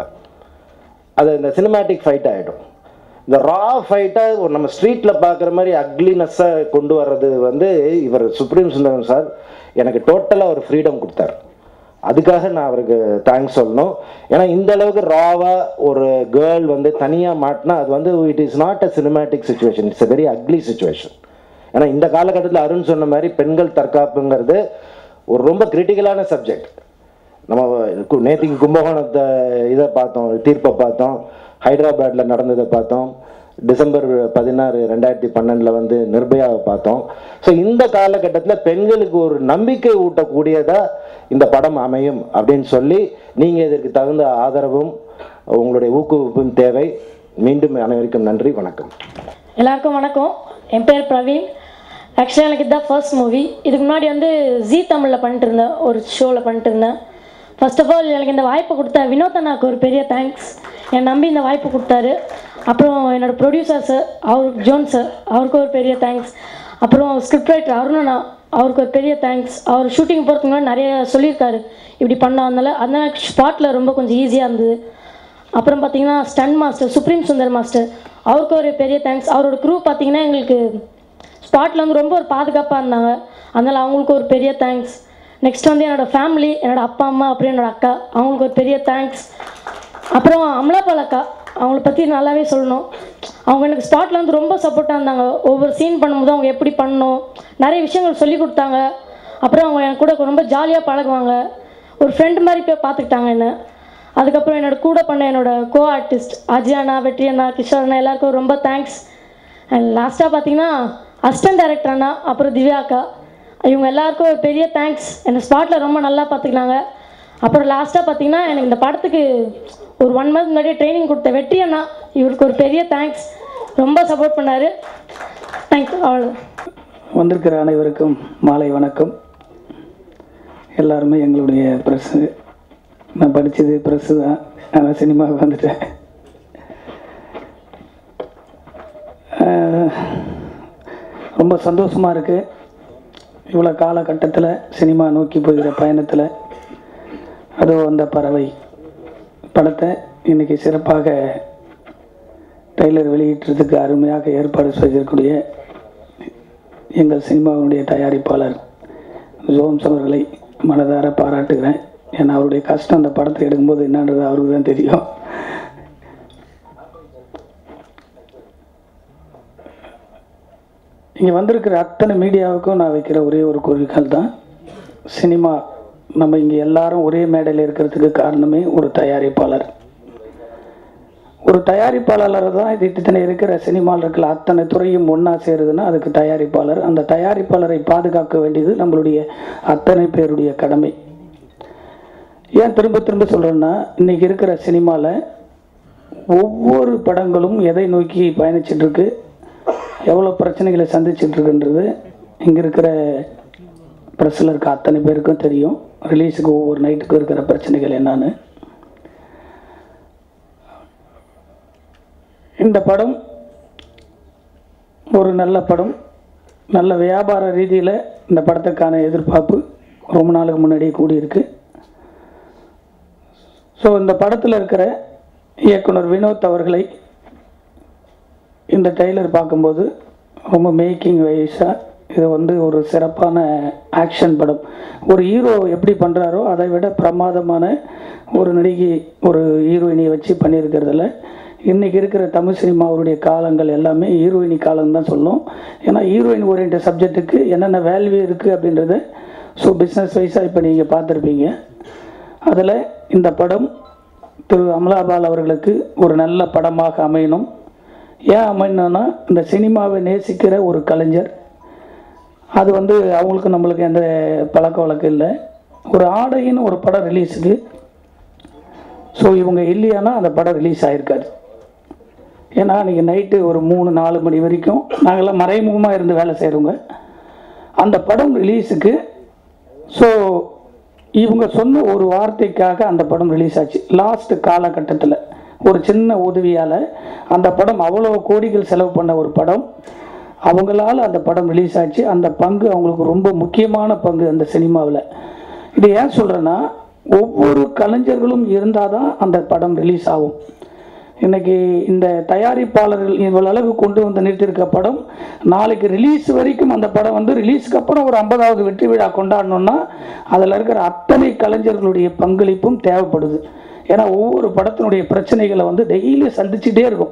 Speaker 7: அது இந்த சினிமேட்டிக் ஃபைட் ஆகிடும் இந்த ரா ஃபைட்டை ஒரு நம்ம ஸ்ட்ரீட்டில் பார்க்குற மாதிரி அக்லினஸ்ஸாக கொண்டு வர்றது வந்து இவர் சுப்ரீம் சுந்தரம் சார் எனக்கு டோட்டலாக ஒரு ஃப்ரீடம் கொடுத்தாரு அதுக்காக நான் அவருக்கு தேங்க்ஸ் சொல்லணும் ஏன்னா இந்த அளவுக்கு ராவாக ஒரு கேர்ள் வந்து தனியாக மாட்டினா அது வந்து it is not a cinematic situation it's a very ugly situation ஏன்னா இந்த காலகட்டத்தில் அருண் சொன்ன மாதிரி பெண்கள் தற்காப்புங்கிறது ஒரு ரொம்ப கிரிட்டிக்கலான சப்ஜெக்ட் நம்ம கு- நேத்திக்கு கும்பகோணத்தை இதை பார்த்தோம் தீர்ப்பை பார்த்தோம் ஹைதராபாத்தில் நடந்ததை பார்த்தோம் டிசம்பர் பதினாறு ரெண்டாயிரத்தி பன்னெண்டில் வந்து நிர்பயாவை பார்த்தோம் ஸோ இந்த காலகட்டத்தில் பெண்களுக்கு ஒரு நம்பிக்கை ஊட்டக்கூடியதாக இந்த படம் அமையும் அப்படின்னு சொல்லி நீங்கள் இதற்கு தகுந்த ஆதரவும் உங்களுடைய ஊக்குவிப்பும் தேவை மீண்டும் அனைவருக்கும் நன்றி வணக்கம்
Speaker 8: எல்லாருக்கும் வணக்கம் என் பேர் பிரவீன் ஆக்சுவலாக எனக்கு இதுதான் ஃபர்ஸ்ட் மூவி இதுக்கு முன்னாடி வந்து ஜீ தமிழில் பண்ணிட்டு இருந்தேன் ஒரு ஷோவில் பண்ணிட்டு இருந்தேன் ஃபர்ஸ்ட் ஆஃப் ஆல் எனக்கு இந்த வாய்ப்பை கொடுத்த வினோத் அண்ணாக்கு ஒரு பெரிய தேங்க்ஸ் என் நம்பி இந்த வாய்ப்பு கொடுத்தாரு அப்புறம் என்னோட ப்ரொடியூசர் சார் அவருக்கு ஜோன் சார் அவருக்கு ஒரு பெரிய தேங்க்ஸ் அப்புறம் ஸ்கிரிப்ட் ரைட்டர் அருணண்ணா அவருக்கு ஒரு பெரிய தேங்க்ஸ் அவர் ஷூட்டிங் போகிறதுக்கு முன்னாடி நிறைய சொல்லியிருக்காரு இப்படி பண்ண அதனால அதனால ஸ்பாட்டில் ரொம்ப கொஞ்சம் ஈஸியாக இருந்தது அப்புறம் பார்த்தீங்கன்னா stunt master supreme Sundar master அவருக்கு ஒரு பெரிய தேங்க்ஸ் அவரோட க்ரூ பார்த்தீங்கன்னா எங்களுக்கு ஸ்பாட்டில் வந்து ரொம்ப ஒரு பாதுகாப்பாக இருந்தாங்க அதனால் அவங்களுக்கு ஒரு பெரிய தேங்க்ஸ் நெக்ஸ்ட் வந்து என்னோடய ஃபேமிலி என்னோட அப்பா அம்மா அப்புறம் என்னோட அக்கா அவங்களுக்கு ஒரு பெரிய தேங்க்ஸ் அப்புறம் அமலாபால் அக்கா அவங்கள பற்றி நல்லாவே சொல்லணும் அவங்க எனக்கு ஸ்பாட்டில் வந்து ரொம்ப சப்போர்ட்டாக இருந்தாங்க ஒவ்வொரு சீன் பண்ணும்போது அவங்க எப்படி பண்ணணும் நிறைய விஷயங்கள் சொல்லி கொடுத்தாங்க அப்புறம் அவங்க எனக்கு கூட ரொம்ப ஜாலியாக பழகுவாங்க ஒரு ஃப்ரெண்டு மாதிரி போய் பார்த்துக்கிட்டாங்க என்ன அதுக்கப்புறம் என்னோட கூட பண்ண என்னோட கோ ஆர்டிஸ்ட் அஜய் அண்ணா வெற்றி அண்ணா கிஷோர் அண்ணா எல்லாருக்கும் ரொம்ப தேங்க்ஸ் அண்ட் லாஸ்ட்டாக பார்த்தீங்கன்னா அசிஸ்டன்ட் டைரக்டர் அண்ணா அப்புறம் திவ்யா அக்கா இவங்க எல்லாருக்கும் ஒரு பெரிய தேங்க்ஸ் என்னை ஸ்பாட்டில் ரொம்ப நல்லா பார்த்துக்கினாங்க அப்புறம் லாஸ்ட்டாக பார்த்தீங்கன்னா எனக்கு இந்த படத்துக்கு ஒரு ஒன் மந்த் முன்னாடியே ட்ரைனிங் கொடுத்த வெற்றி அண்ணா இவருக்கு ஒரு பெரிய தேங்க்ஸ் ரொம்ப சப்போர்ட் பண்ணார் தேங்க்யூ அவ்வளோ
Speaker 9: வந்திருக்கிற அனைவருக்கும் மாலை வணக்கம் எல்லாருமே எங்களுடைய ப்ரெஸ்ஸு நான் படித்தது ப்ரெஸ்ஸு தான் ஆனால் சினிமாவுக்கு வந்துட்டேன் ஆஹ், ரொம்ப சந்தோஷமாக இருக்குது இவ்வளோ காலகட்டத்தில் சினிமா நோக்கி போகிற பயணத்தில் அதோ அந்த பறவை படத்தை இன்றைக்கி சிறப்பாக ட்ரெய்லர் வெளியிட்டுறதுக்கு அருமையாக ஏற்பாடு செய்திருக்கக்கூடிய எங்கள் சினிமாவினுடைய தயாரிப்பாளர் ஜோம்ஸ் அவர்களை மனதார பாராட்டுகிறேன் ஏன்னா அவருடைய கஷ்டம் அந்த படத்தை எடுக்கும்போது என்னன்றது அவருக்கு தான் தெரியும் இங்கே வந்திருக்கிற அத்தனை மீடியாவுக்கும் நான் வைக்கிற ஒரே ஒரு கோரிக்கை தான் சினிமா நம்ம இங்கே எல்லாரும் ஒரே மேடையில் இருக்கிறதுக்கு காரணமே ஒரு தயாரிப்பாளர் ஒரு தயாரிப்பாளர் தான் இது இத்தனை இருக்கிற சினிமாவில் இருக்கிற அத்தனை துறையும் ஒன்றா சேருதுன்னா அதுக்கு தயாரிப்பாளர் அந்த தயாரிப்பாளரை பாதுகாக்க வேண்டியது நம்மளுடைய அத்தனை பேருடைய கடமை ஏன் திரும்ப திரும்ப சொல்கிறேன்னா இன்றைக்கி இருக்கிற சினிமாவில் ஒவ்வொரு படங்களும் எதை நோக்கி பயணிச்சிட்டு இருக்கு எவ்வளோ பிரச்சனைகளை சந்திச்சிட்டு இருக்குன்றது இங்கே இருக்கிற ப்ரெஸ்ஸில் இருக்க அத்தனை பேருக்கும் தெரியும் ரிலீஸுக்கு ஒவ்வொரு நைட்டுக்கும் இருக்கிற பிரச்சனைகள் என்னன்னு இந்த படம் ஒரு நல்ல படம் நல்ல வியாபார ரீதியில் இந்த படத்துக்கான எதிர்பார்ப்பு ரொம்ப நாளுக்கு முன்னாடியே கூடியிருக்கு ஸோ இந்த படத்தில் இருக்கிற இயக்குனர் வினோத் அவர்களை இந்த ட்ரெய்லர் பார்க்கும்போது ரொம்ப மேக்கிங் வைஸாக இது வந்து ஒரு சிறப்பான ஆக்ஷன் படம் ஒரு ஹீரோ எப்படி பண்ணுறாரோ அதை விட பிரமாதமான ஒரு நடிகை ஒரு ஹீரோயினியை வச்சு பண்ணியிருக்கிறதுல இன்றைக்கி இருக்கிற தமிழ் சினிமாவுடைய காலங்கள் எல்லாமே ஹீரோயினி காலம் தான் சொல்லும் ஏன்னா ஹீரோயின் ஓரியன்ட் சப்ஜெக்ட்டுக்கு என்னென்ன வேல்யூ இருக்குது அப்படின்றத ஸோ பிஸ்னஸ் வைஸாக இப்போ நீங்கள் பார்த்துருப்பீங்க அதில் இந்த படம் திரு அமலாபால் அவர்களுக்கு ஒரு நல்ல படமாக அமையணும் ஏன் அமையணும்னா இந்த சினிமாவை நேசிக்கிற ஒரு கலைஞர் அது வந்து அவங்களுக்கு நம்மளுக்கு எந்த பழக்க வழக்கம் இல்லை ஒரு ஆடைன்னு ஒரு படம் ரிலீஸுக்கு ஸோ இவங்க இல்லையானா அந்த படம் ரிலீஸ் ஆகிருக்காது ஏன்னா இன்றைக்கி நைட்டு ஒரு மூணு நாலு மணி வரைக்கும் நாங்கள்லாம் மறைமுகமாக இருந்து வேலை செய்கிறவங்க அந்த படம் ரிலீஸுக்கு ஸோ இவங்க சொன்ன ஒரு வார்த்தைக்காக அந்த படம் ரிலீஸ் ஆச்சு லாஸ்ட் காலகட்டத்தில் ஒரு சின்ன உதவியால் அந்த படம் அவ்வளோ கோடிகள் செலவு பண்ண ஒரு படம் அவங்களால அந்த படம் ரிலீஸ் ஆச்சு அந்த பங்கு அவங்களுக்கு ரொம்ப முக்கியமான பங்கு அந்த சினிமாவில் இது ஏன் சொல்கிறேன்னா ஒவ்வொரு கலைஞர்களும் இருந்தால் தான் அந்த படம் ரிலீஸ் ஆகும் இன்னைக்கு இந்த தயாரிப்பாளர்கள் இவ்வளவு அளவு கொண்டு வந்து நிறுத்தியிருக்க படம் நாளைக்கு ரிலீஸ் வரைக்கும் அந்த படம் வந்து ரிலீஸ்க்கு அப்புறம் ஒரு ஐம்பதாவது வெற்றி விழா கொண்டாடணும்னா அதில் இருக்கிற அத்தனை கலைஞர்களுடைய பங்களிப்பும் தேவைப்படுது ஏன்னா ஒவ்வொரு படத்தினுடைய பிரச்சனைகளை வந்து டெய்லி சந்திச்சுட்டே இருக்கும்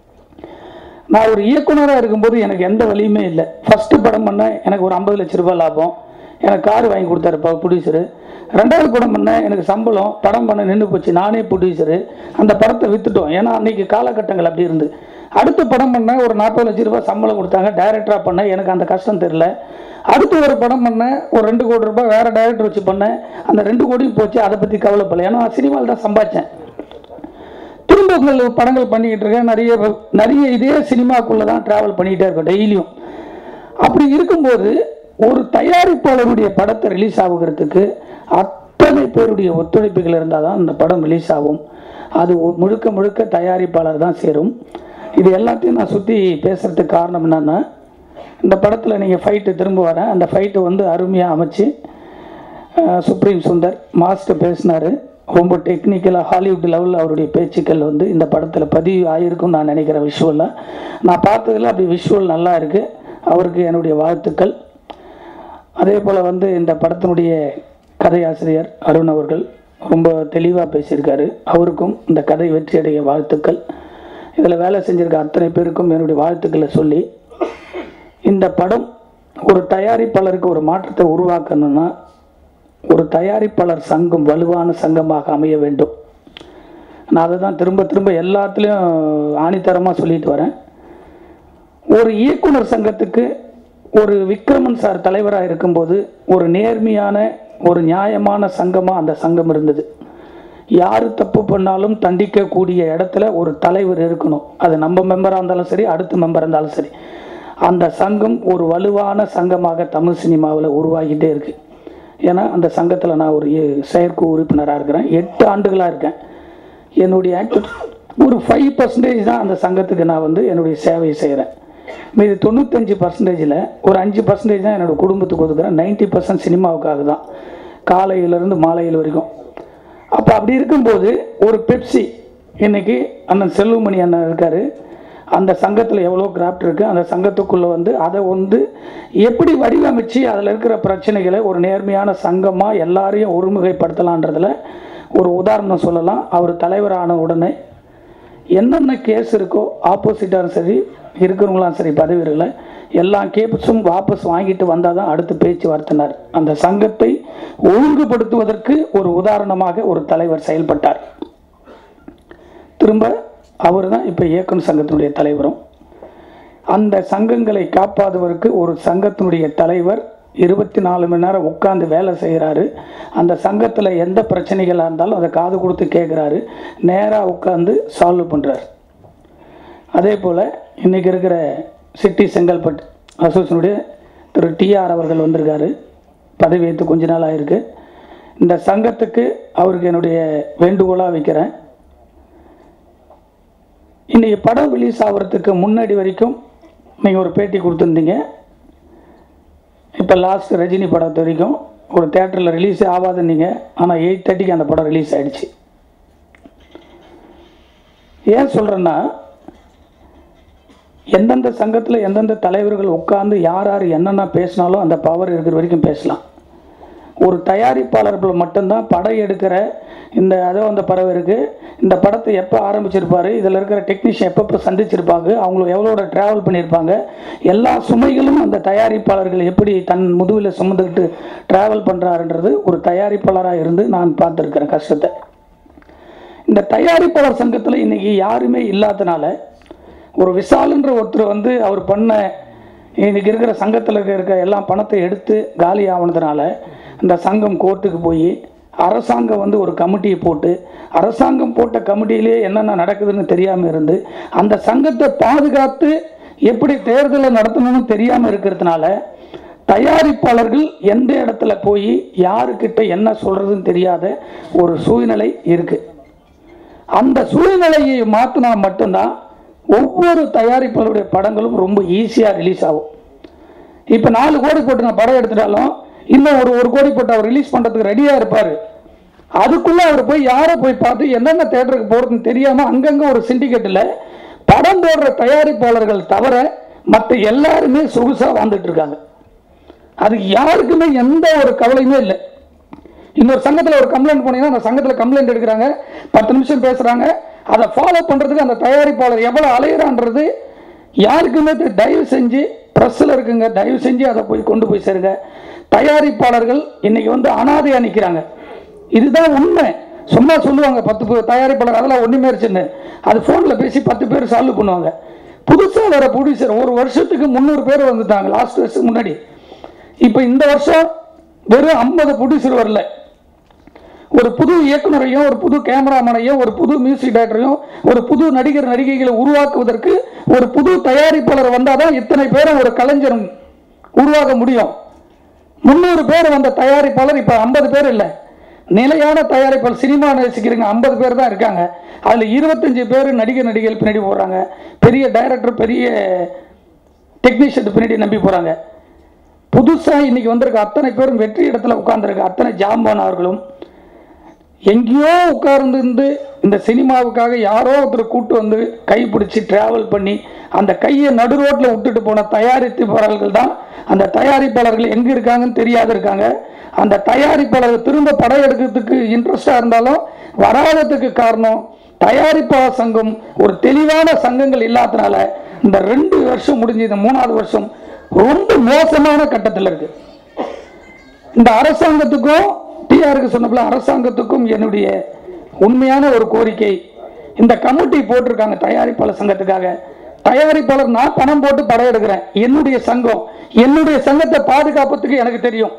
Speaker 9: நான் ஒரு இயக்குனராக இருக்கும்போது எனக்கு எந்த வழியுமே இல்லை ஃபஸ்ட்டு படம் பண்ண எனக்கு ஒரு ஐம்பது லட்ச ரூபாய் லாபம் எனக்கு கார் வாங்கி கொடுத்தாரு ப்ரொடியூசரு ரெண்டாவது படம் பண்ண எனக்கு சம்பளம் படம் பண்ண நின்று போச்சு நானே ப்ரொடியூசரு அந்த படத்தை வித்துட்டோம் ஏன்னா அன்னைக்கு காலகட்டங்கள் அப்படி இருந்து அடுத்த படம் பண்ண ஒரு நாற்பது லட்ச ரூபாய் சம்பளம் கொடுத்தாங்க டைரக்டராக பண்ண எனக்கு அந்த கஷ்டம் தெரில அடுத்து ஒரு படம் பண்ண ஒரு ரெண்டு கோடி ரூபாய் வேறு டைரக்டர் வச்சு பண்ணேன் அந்த ரெண்டு கோடியும் போச்சு அதை பற்றி கவலைப்படல ஏன்னா சினிமாவில் தான் சம்பாதிச்சேன் திரும்ப உங்கள் படங்கள் பண்ணிக்கிட்டு இருக்கேன் நிறைய நிறைய இதே சினிமாக்குள்ளே தான் ட்ராவல் பண்ணிக்கிட்டே இருக்கோம் டெய்லியும் அப்படி இருக்கும்போது ஒரு தயாரிப்பாளருடைய படத்தை ரிலீஸ் ஆகுறதுக்கு அத்தனை பேருடைய ஒத்துழைப்புகள் இருந்தால் தான் அந்த படம் ரிலீஸ் ஆகும் அது ஒ- முழுக்க முழுக்க தயாரிப்பாளர் தான் சேரும் இது எல்லாத்தையும் நான் சுற்றி பேசுகிறதுக்கு காரணம் என்னன்னா இந்த படத்தில் நீங்கள் ஃபைட்டு திரும்ப வரேன் அந்த ஃபைட்டு வந்து அருமையாக அமைச்சு அஹ், சுப்ரீம் சுந்தர் மாஸ்டர் பேசினார் ரொம்ப டெக்னிக்கலாக ஹாலிவுட் லெவலில் அவருடைய பேச்சுக்கள் வந்து இந்த படத்தில் பதிவு ஆகிருக்கும்னு நான் நினைக்கிறேன் விஷுவலாக நான் பார்த்ததில் அப்படி விஷுவல் நல்லா இருக்குது அவருக்கு என்னுடைய வாழ்த்துக்கள் அதே போல் வந்து இந்த படத்தினுடைய கதையாசிரியர் அருண் அவர்கள் ரொம்ப தெளிவாக பேசியிருக்காரு அவருக்கும் இந்த கதை வெற்றியடைய வாழ்த்துக்கள் இதில் வேலை செஞ்சிருக்க அத்தனை பேருக்கும் என்னுடைய வாழ்த்துக்களை சொல்லி இந்த படம் ஒரு தயாரிப்பாளருக்கு ஒரு மாற்றத்தை உருவாக்கணும்னா ஒரு தயாரிப்பாளர் சங்கம் வலுவான சங்கமாக அமைய வேண்டும் நான் அதை தான் திரும்ப திரும்ப எல்லாத்துலேயும் ஆணித்தரமாக சொல்லிட்டு வரேன் ஒரு இயக்குனர் சங்கத்துக்கு ஒரு விக்ரமன் சார் தலைவராக இருக்கும்போது ஒரு நேர்மையான ஒரு நியாயமான சங்கமாக அந்த சங்கம் இருந்தது யார் தப்பு பண்ணாலும் தண்டிக்கக்கூடிய இடத்துல ஒரு தலைவர் இருக்கணும் அது நம்ம மெம்பராக இருந்தாலும் சரி அடுத்த மெம்பராக இருந்தாலும் சரி அந்த சங்கம் ஒரு வலுவான சங்கமாக தமிழ் சினிமாவில் உருவாகிட்டே இருக்கு ஏன்னா அந்த சங்கத்தில் நான் ஒரு எ- செயற்குழு உறுப்பினராக இருக்கிறேன் எட்டு ஆண்டுகளாக இருக்கேன் என்னுடைய ஆக்டிவ் ஒரு ஃபைவ் பர்சன்டேஜ் தான் அந்த சங்கத்துக்கு நான் வந்து என்னுடைய சேவை செய்கிறேன் மீது தொண்ணூத்தஞ்சு பர்சன்டேஜில் ஒரு அஞ்சு பர்சன்டேஜ் தான் என்னோட குடும்பத்துக்கு ஒதுக்குறேன் நைன்ட்டி பர்சன்ட் சினிமாவுக்காக தான் காலையிலேருந்து மாலையில் வரைக்கும் அப்போ அப்படி இருக்கும்போது ஒரு பெப்சி இன்னைக்கு அண்ணன் செல்வமணி அண்ணன் இருக்கார் அந்த சங்கத்தில் எவ்வளோ கிராஃப்ட் இருக்குது அந்த சங்கத்துக்குள்ளே வந்து அதை வந்து எப்படி வடிவமைச்சு அதில் இருக்கிற பிரச்சனைகளை ஒரு நேர்மையான சங்கமாக எல்லாரையும் ஒருமுகைப்படுத்தலான்றதுல ஒரு உதாரணம் சொல்லலாம் அவர் தலைவரான உடனே என்னென்ன கேஸ் இருக்கோ ஆப்போசிட்டாரும் சரி இருக்கிறவங்களாம் சரி பதவியில் எல்லா கேஸும் வாபஸ் வாங்கிட்டு வந்தால் தான் அடுத்து பேச்சு வார்த்தினார் அந்த சங்கத்தை ஒழுங்குபடுத்துவதற்கு ஒரு உதாரணமாக ஒரு தலைவர் செயல்பட்டார் திரும்ப அவர் தான் இப்போ இயக்குனர் சங்கத்தினுடைய தலைவரும் அந்த சங்கங்களை காப்பாதுவதற்கு ஒரு சங்கத்தினுடைய தலைவர் இருபத்தி நாலு மணி நேரம் உட்காந்து வேலை செய்கிறாரு அந்த சங்கத்தில் எந்த பிரச்சனைகளாக இருந்தாலும் அதை காது கொடுத்து கேட்குறாரு நேராக உட்காந்து சால்வ் பண்ணுறாரு அதே போல் இன்றைக்கி இருக்கிற சிட்டி செங்கல்பட்டு அசோசியனுடைய திரு டிஆர் அவர்கள் வந்திருக்காரு பதவி ஏற்று கொஞ்ச நாள் ஆயிருக்கு இந்த சங்கத்துக்கு அவருக்கு என்னுடைய வேண்டுகோளாக வைக்கிறேன் இன்றைக்கி படம் ரிலீஸ் ஆகிறதுக்கு முன்னாடி வரைக்கும் நீங்கள் ஒரு பேட்டி கொடுத்துருந்தீங்க இப்போ லாஸ்ட் ரஜினி படத்து வரைக்கும் ஒரு தேட்டரில் ரிலீஸே ஆகாதுன்னீங்க ஆனால் எயிட் தேர்ட்டிக்கு அந்த படம் ரிலீஸ் ஆயிடுச்சு ஏன் சொல்கிறேன்னா எந்தெந்த சங்கத்தில் எந்தெந்த தலைவர்கள் உட்காந்து யார் யார் என்னென்ன பேசினாலும் அந்த பவர் இருக்கிற வரைக்கும் பேசலாம் ஒரு தயாரிப்பாளர்கள் மட்டும்தான் படம் எடுக்கிற இந்த அதோ அந்த பறவை இருக்குது இந்த படத்தை எப்போ ஆரம்பிச்சிருப்பாரு இதில் இருக்கிற டெக்னீஷியன் எப்பப்போ சந்திச்சிருப்பாங்க அவங்க எவ்வளோட ட்ராவல் பண்ணியிருப்பாங்க எல்லா சுமைகளும் அந்த தயாரிப்பாளர்கள் எப்படி தன் முதுகில் சுமந்துக்கிட்டு ட்ராவல் பண்ணுறாருன்றது ஒரு தயாரிப்பாளராக இருந்து நான் பார்த்துருக்கிறேன் கஷ்டத்தை இந்த தயாரிப்பாளர் சங்கத்தில் இன்னைக்கு யாருமே இல்லாதனால ஒரு விசாலுன்ற ஒருத்தர் வந்து அவர் பண்ண இன்னைக்கு இருக்கிற சங்கத்தில் இருக்க எல்லா பணத்தை எடுத்து காலி ஆனதுனால இந்த சங்கம் கோர்ட்டுக்கு போய் அரசாங்கம் வந்து ஒரு கமிட்டியை போட்டு அரசாங்கம் போட்ட கமிட்டியிலே என்னென்ன நடக்குதுன்னு தெரியாமல் இருந்து அந்த சங்கத்தை பாதுகாத்து எப்படி தேர்தலை நடத்தணும்னு தெரியாமல் இருக்கிறதுனால தயாரிப்பாளர்கள் எந்த இடத்துல போய் யாருக்கிட்ட என்ன சொல்கிறதுன்னு தெரியாத ஒரு சூழ்நிலை இருக்குது அந்த சூழ்நிலையை மாற்றினா மட்டும்தான் ஒவ்வொரு தயாரிப்பாளருடைய படங்களும் ரொம்ப ஈஸியாக ரிலீஸ் ஆகும் இப்போ நாலு கோடி போட்டு நான் படம் எடுத்துட்டாலும் இன்னும் ஒரு ஒரு கோடி போட்டு அவர் ரிலீஸ் பண்ணுறதுக்கு ரெடியாக இருப்பார் அதுக்குள்ளே அவர் போய் யாரை போய் பார்த்து என்னென்ன தேட்டருக்கு போகிறதுன்னு தெரியாமல் அங்கங்கே ஒரு சிண்டிகேட்டில் படம் போடுற தயாரிப்பாளர்கள் தவிர மற்ற எல்லாருமே சொகுசாக வாழ்ந்துட்டு இருக்காங்க அதுக்கு யாருக்குமே எந்த ஒரு கவலையுமே இல்லை இன்னொரு சங்கத்தில் ஒரு கம்ப்ளைண்ட் போனீங்கன்னா அந்த சங்கத்தில் கம்ப்ளைண்ட் எடுக்கிறாங்க பத்து நிமிஷம் பேசுகிறாங்க அதை ஃபாலோ பண்ணுறதுக்கு அந்த தயாரிப்பாளர் எவ்வளோ அலையிறான்றது யாருக்குமே தெரி- தயவு செஞ்சு ப்ரெஸ்ஸில் இருக்குங்க தயவு செஞ்சு அதை போய் கொண்டு போய் சேருங்க தயாரிப்பாளர்கள் இன்னைக்கு வந்து அனாதையாக நிற்கிறாங்க இதுதான் உண்மை சும்மா சொல்லுவாங்க பத்து பேர் தயாரிப்பாளர் அதெல்லாம் ஒன்றுமே இருச்சுன்னு அது ஃபோனில் பேசி பத்து பேர் சால்வ் பண்ணுவாங்க புதுசாக வர ப்ரொடியூசர் ஒரு வருஷத்துக்கு முந்நூறு பேர் வந்துட்டாங்க லாஸ்ட் வருஷத்துக்கு முன்னாடி இப்போ இந்த வருஷம் வெறும் ஐம்பது ப்ரொடியூசர் வரல ஒரு புது இயக்குனரையும் ஒரு புது கேமராமேனையும் ஒரு புது மியூசிக் டைரக்டரையும் ஒரு புது நடிகர் நடிகைகளை உருவாக்குவதற்கு ஒரு புது தயாரிப்பாளர் வந்தால் தான் இத்தனை பேரும் ஒரு கலைஞர் உருவாக்க முடியும் முந்நூறு பேர் வந்த தயாரிப்பாளர் இப்போ ஐம்பது பேர் இல்லை நிலையான தயாரிப்பாளர் சினிமா நேசிக்கிறவங்க ஐம்பது பேர் தான் இருக்காங்க அதில் இருபத்தஞ்சு பேர் நடிகர் நடிகைகள் பின்னாடி போடுறாங்க பெரிய டைரக்டர் பெரிய டெக்னீஷியன் பின்னாடி நம்பி போகிறாங்க புதுசாக இன்னைக்கு வந்திருக்க அத்தனை பேரும் வெற்றி இடத்துல உட்கார்ந்திருக்க அத்தனை ஜாம்பான் அவர்களும் எங்கேயோ உட்கார்ந்து இந்த சினிமாவுக்காக யாரோ ஒருத்தர் கூட்டு வந்து கைப்பிடிச்சி டிராவல் பண்ணி அந்த கையை நடு ரோட்டில் விட்டுட்டு போன தயாரிப்பாளர்கள் தான் அந்த தயாரிப்பாளர்கள் எங்கே இருக்காங்கன்னு தெரியாத இருக்காங்க அந்த தயாரிப்பாளர்கள் திரும்ப படம் எடுக்கிறதுக்கு இன்ட்ரெஸ்டாக இருந்தாலும் வராததுக்கு காரணம் தயாரிப்பாளர் சங்கம் ஒரு தெளிவான சங்கங்கள் இல்லாதனால இந்த ரெண்டு வருஷம் முடிஞ்சு இந்த மூணாவது வருஷம் ரொம்ப மோசமான கட்டத்தில் இருக்கு இந்த அரசாங்கத்துக்கும் டிஆருக்கு சொன்னப்பல அரசாங்கத்துக்கும் என்னுடைய உண்மையான ஒரு கோரிக்கை இந்த கமிட்டி போட்டிருக்காங்க தயாரிப்பாளர் சங்கத்துக்காக தயாரிப்பாளர் நான் பணம் போட்டு படம் எடுக்கிறேன் என்னுடைய சங்கம் என்னுடைய சங்கத்தை பாதுகாப்பதுக்கு எனக்கு தெரியும்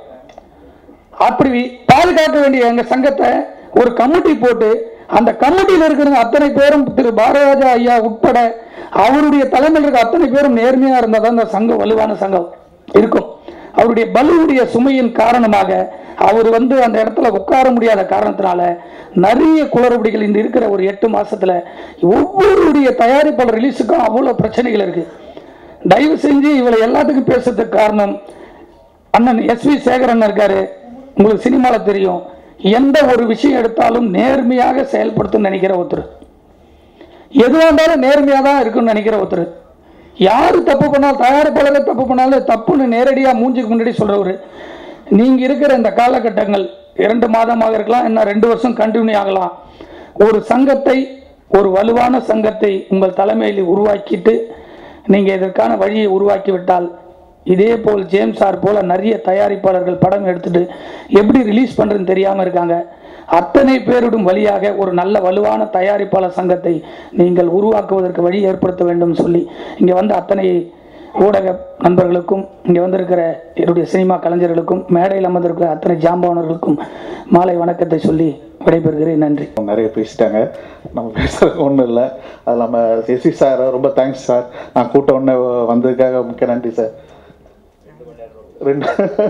Speaker 9: அப்படி பாதுகாக்க வேண்டிய எங்க சங்கத்தை ஒரு கமிட்டி போட்டு அந்த கமிட்டியில் இருக்கிற அத்தனை பேரும் திரு பாரதிராஜா ஐயா உட்பட அவருடைய தலைமையில் இருக்க அத்தனை பேரும் நேர்மையா இருந்தால் தான் இந்த சங்கம் வலுவான சங்கம் இருக்கும் அவருடைய பலுவுடைய சுமையின் காரணமாக அவர் வந்து அந்த இடத்துல உட்கார முடியாத காரணத்தினால நிறைய குளறுபடிகள் இந்த இருக்கிற ஒரு எட்டு மாசத்துல ஒவ்வொருடைய தயாரிப்பாளர் ரிலீஸுக்கும் அவ்வளோ பிரச்சனைகள் இருக்கு தயவு செஞ்சு இவளை எல்லாத்துக்கும் பேசுறதுக்கு காரணம் அண்ணன் எஸ் வி சேகரன் இருக்காரு உங்களுக்கு சினிமாவில் தெரியும் எந்த ஒரு விஷயம் எடுத்தாலும் நேர்மையாக செயல்படுத்தும் நினைக்கிற ஒருத்தர் எதுவாக இருந்தாலும் நேர்மையாக தான் இருக்குன்னு நினைக்கிற ஒருத்தர் யார் தப்பு பண்ணாலும் தயாரிப்பாளரே தப்பு பண்ணாலும் தப்புன்னு நேரடியாக மூஞ்சுக்கு முன்னாடி சொல்கிறவர் நீங்கள் இருக்கிற இந்த காலகட்டங்கள் இரண்டு மாதமாக இருக்கலாம் இன்னும் ரெண்டு வருஷம் கண்டினியூ ஆகலாம் ஒரு சங்கத்தை ஒரு வலுவான சங்கத்தை உங்கள் தலைமையில் உருவாக்கிட்டு நீங்கள் இதற்கான வழியை உருவாக்கி விட்டால் இதே போல் ஜேம்ஸ் சார் போல நிறைய தயாரிப்பாளர்கள் படம் எடுத்துட்டு எப்படி ரிலீஸ் பண்ணுறதுன்னு தெரியாமல் இருக்காங்க அத்தனை பேரிடும் வழியாக ஒரு நல்ல வலுவான தயாரிப்பாளர் சங்கத்தை நீங்கள் உருவாக்குவதற்கு வழி ஏற்படுத்த வேண்டும் சொல்லி இங்கே வந்த அத்தனை ஊடக நண்பர்களுக்கும் இங்கே வந்திருக்கிற என்னுடைய சினிமா கலைஞர்களுக்கும் மேடையில் அமர்ந்திருக்கிற அத்தனை ஜாம்பவனர்களுக்கும் மாலை வணக்கத்தை சொல்லி விடைபெறுகிறேன் நன்றி
Speaker 10: நிறைய பேசிட்டாங்க நம்ம பேசுறதுக்கு ஒன்றும் இல்லை அது நம்ம எஸ்வி சார் ரொம்ப தேங்க்ஸ் சார் நான் கூட்ட உடனே வந்ததுக்காக முக்கிய நன்றி சார் ரெண்டு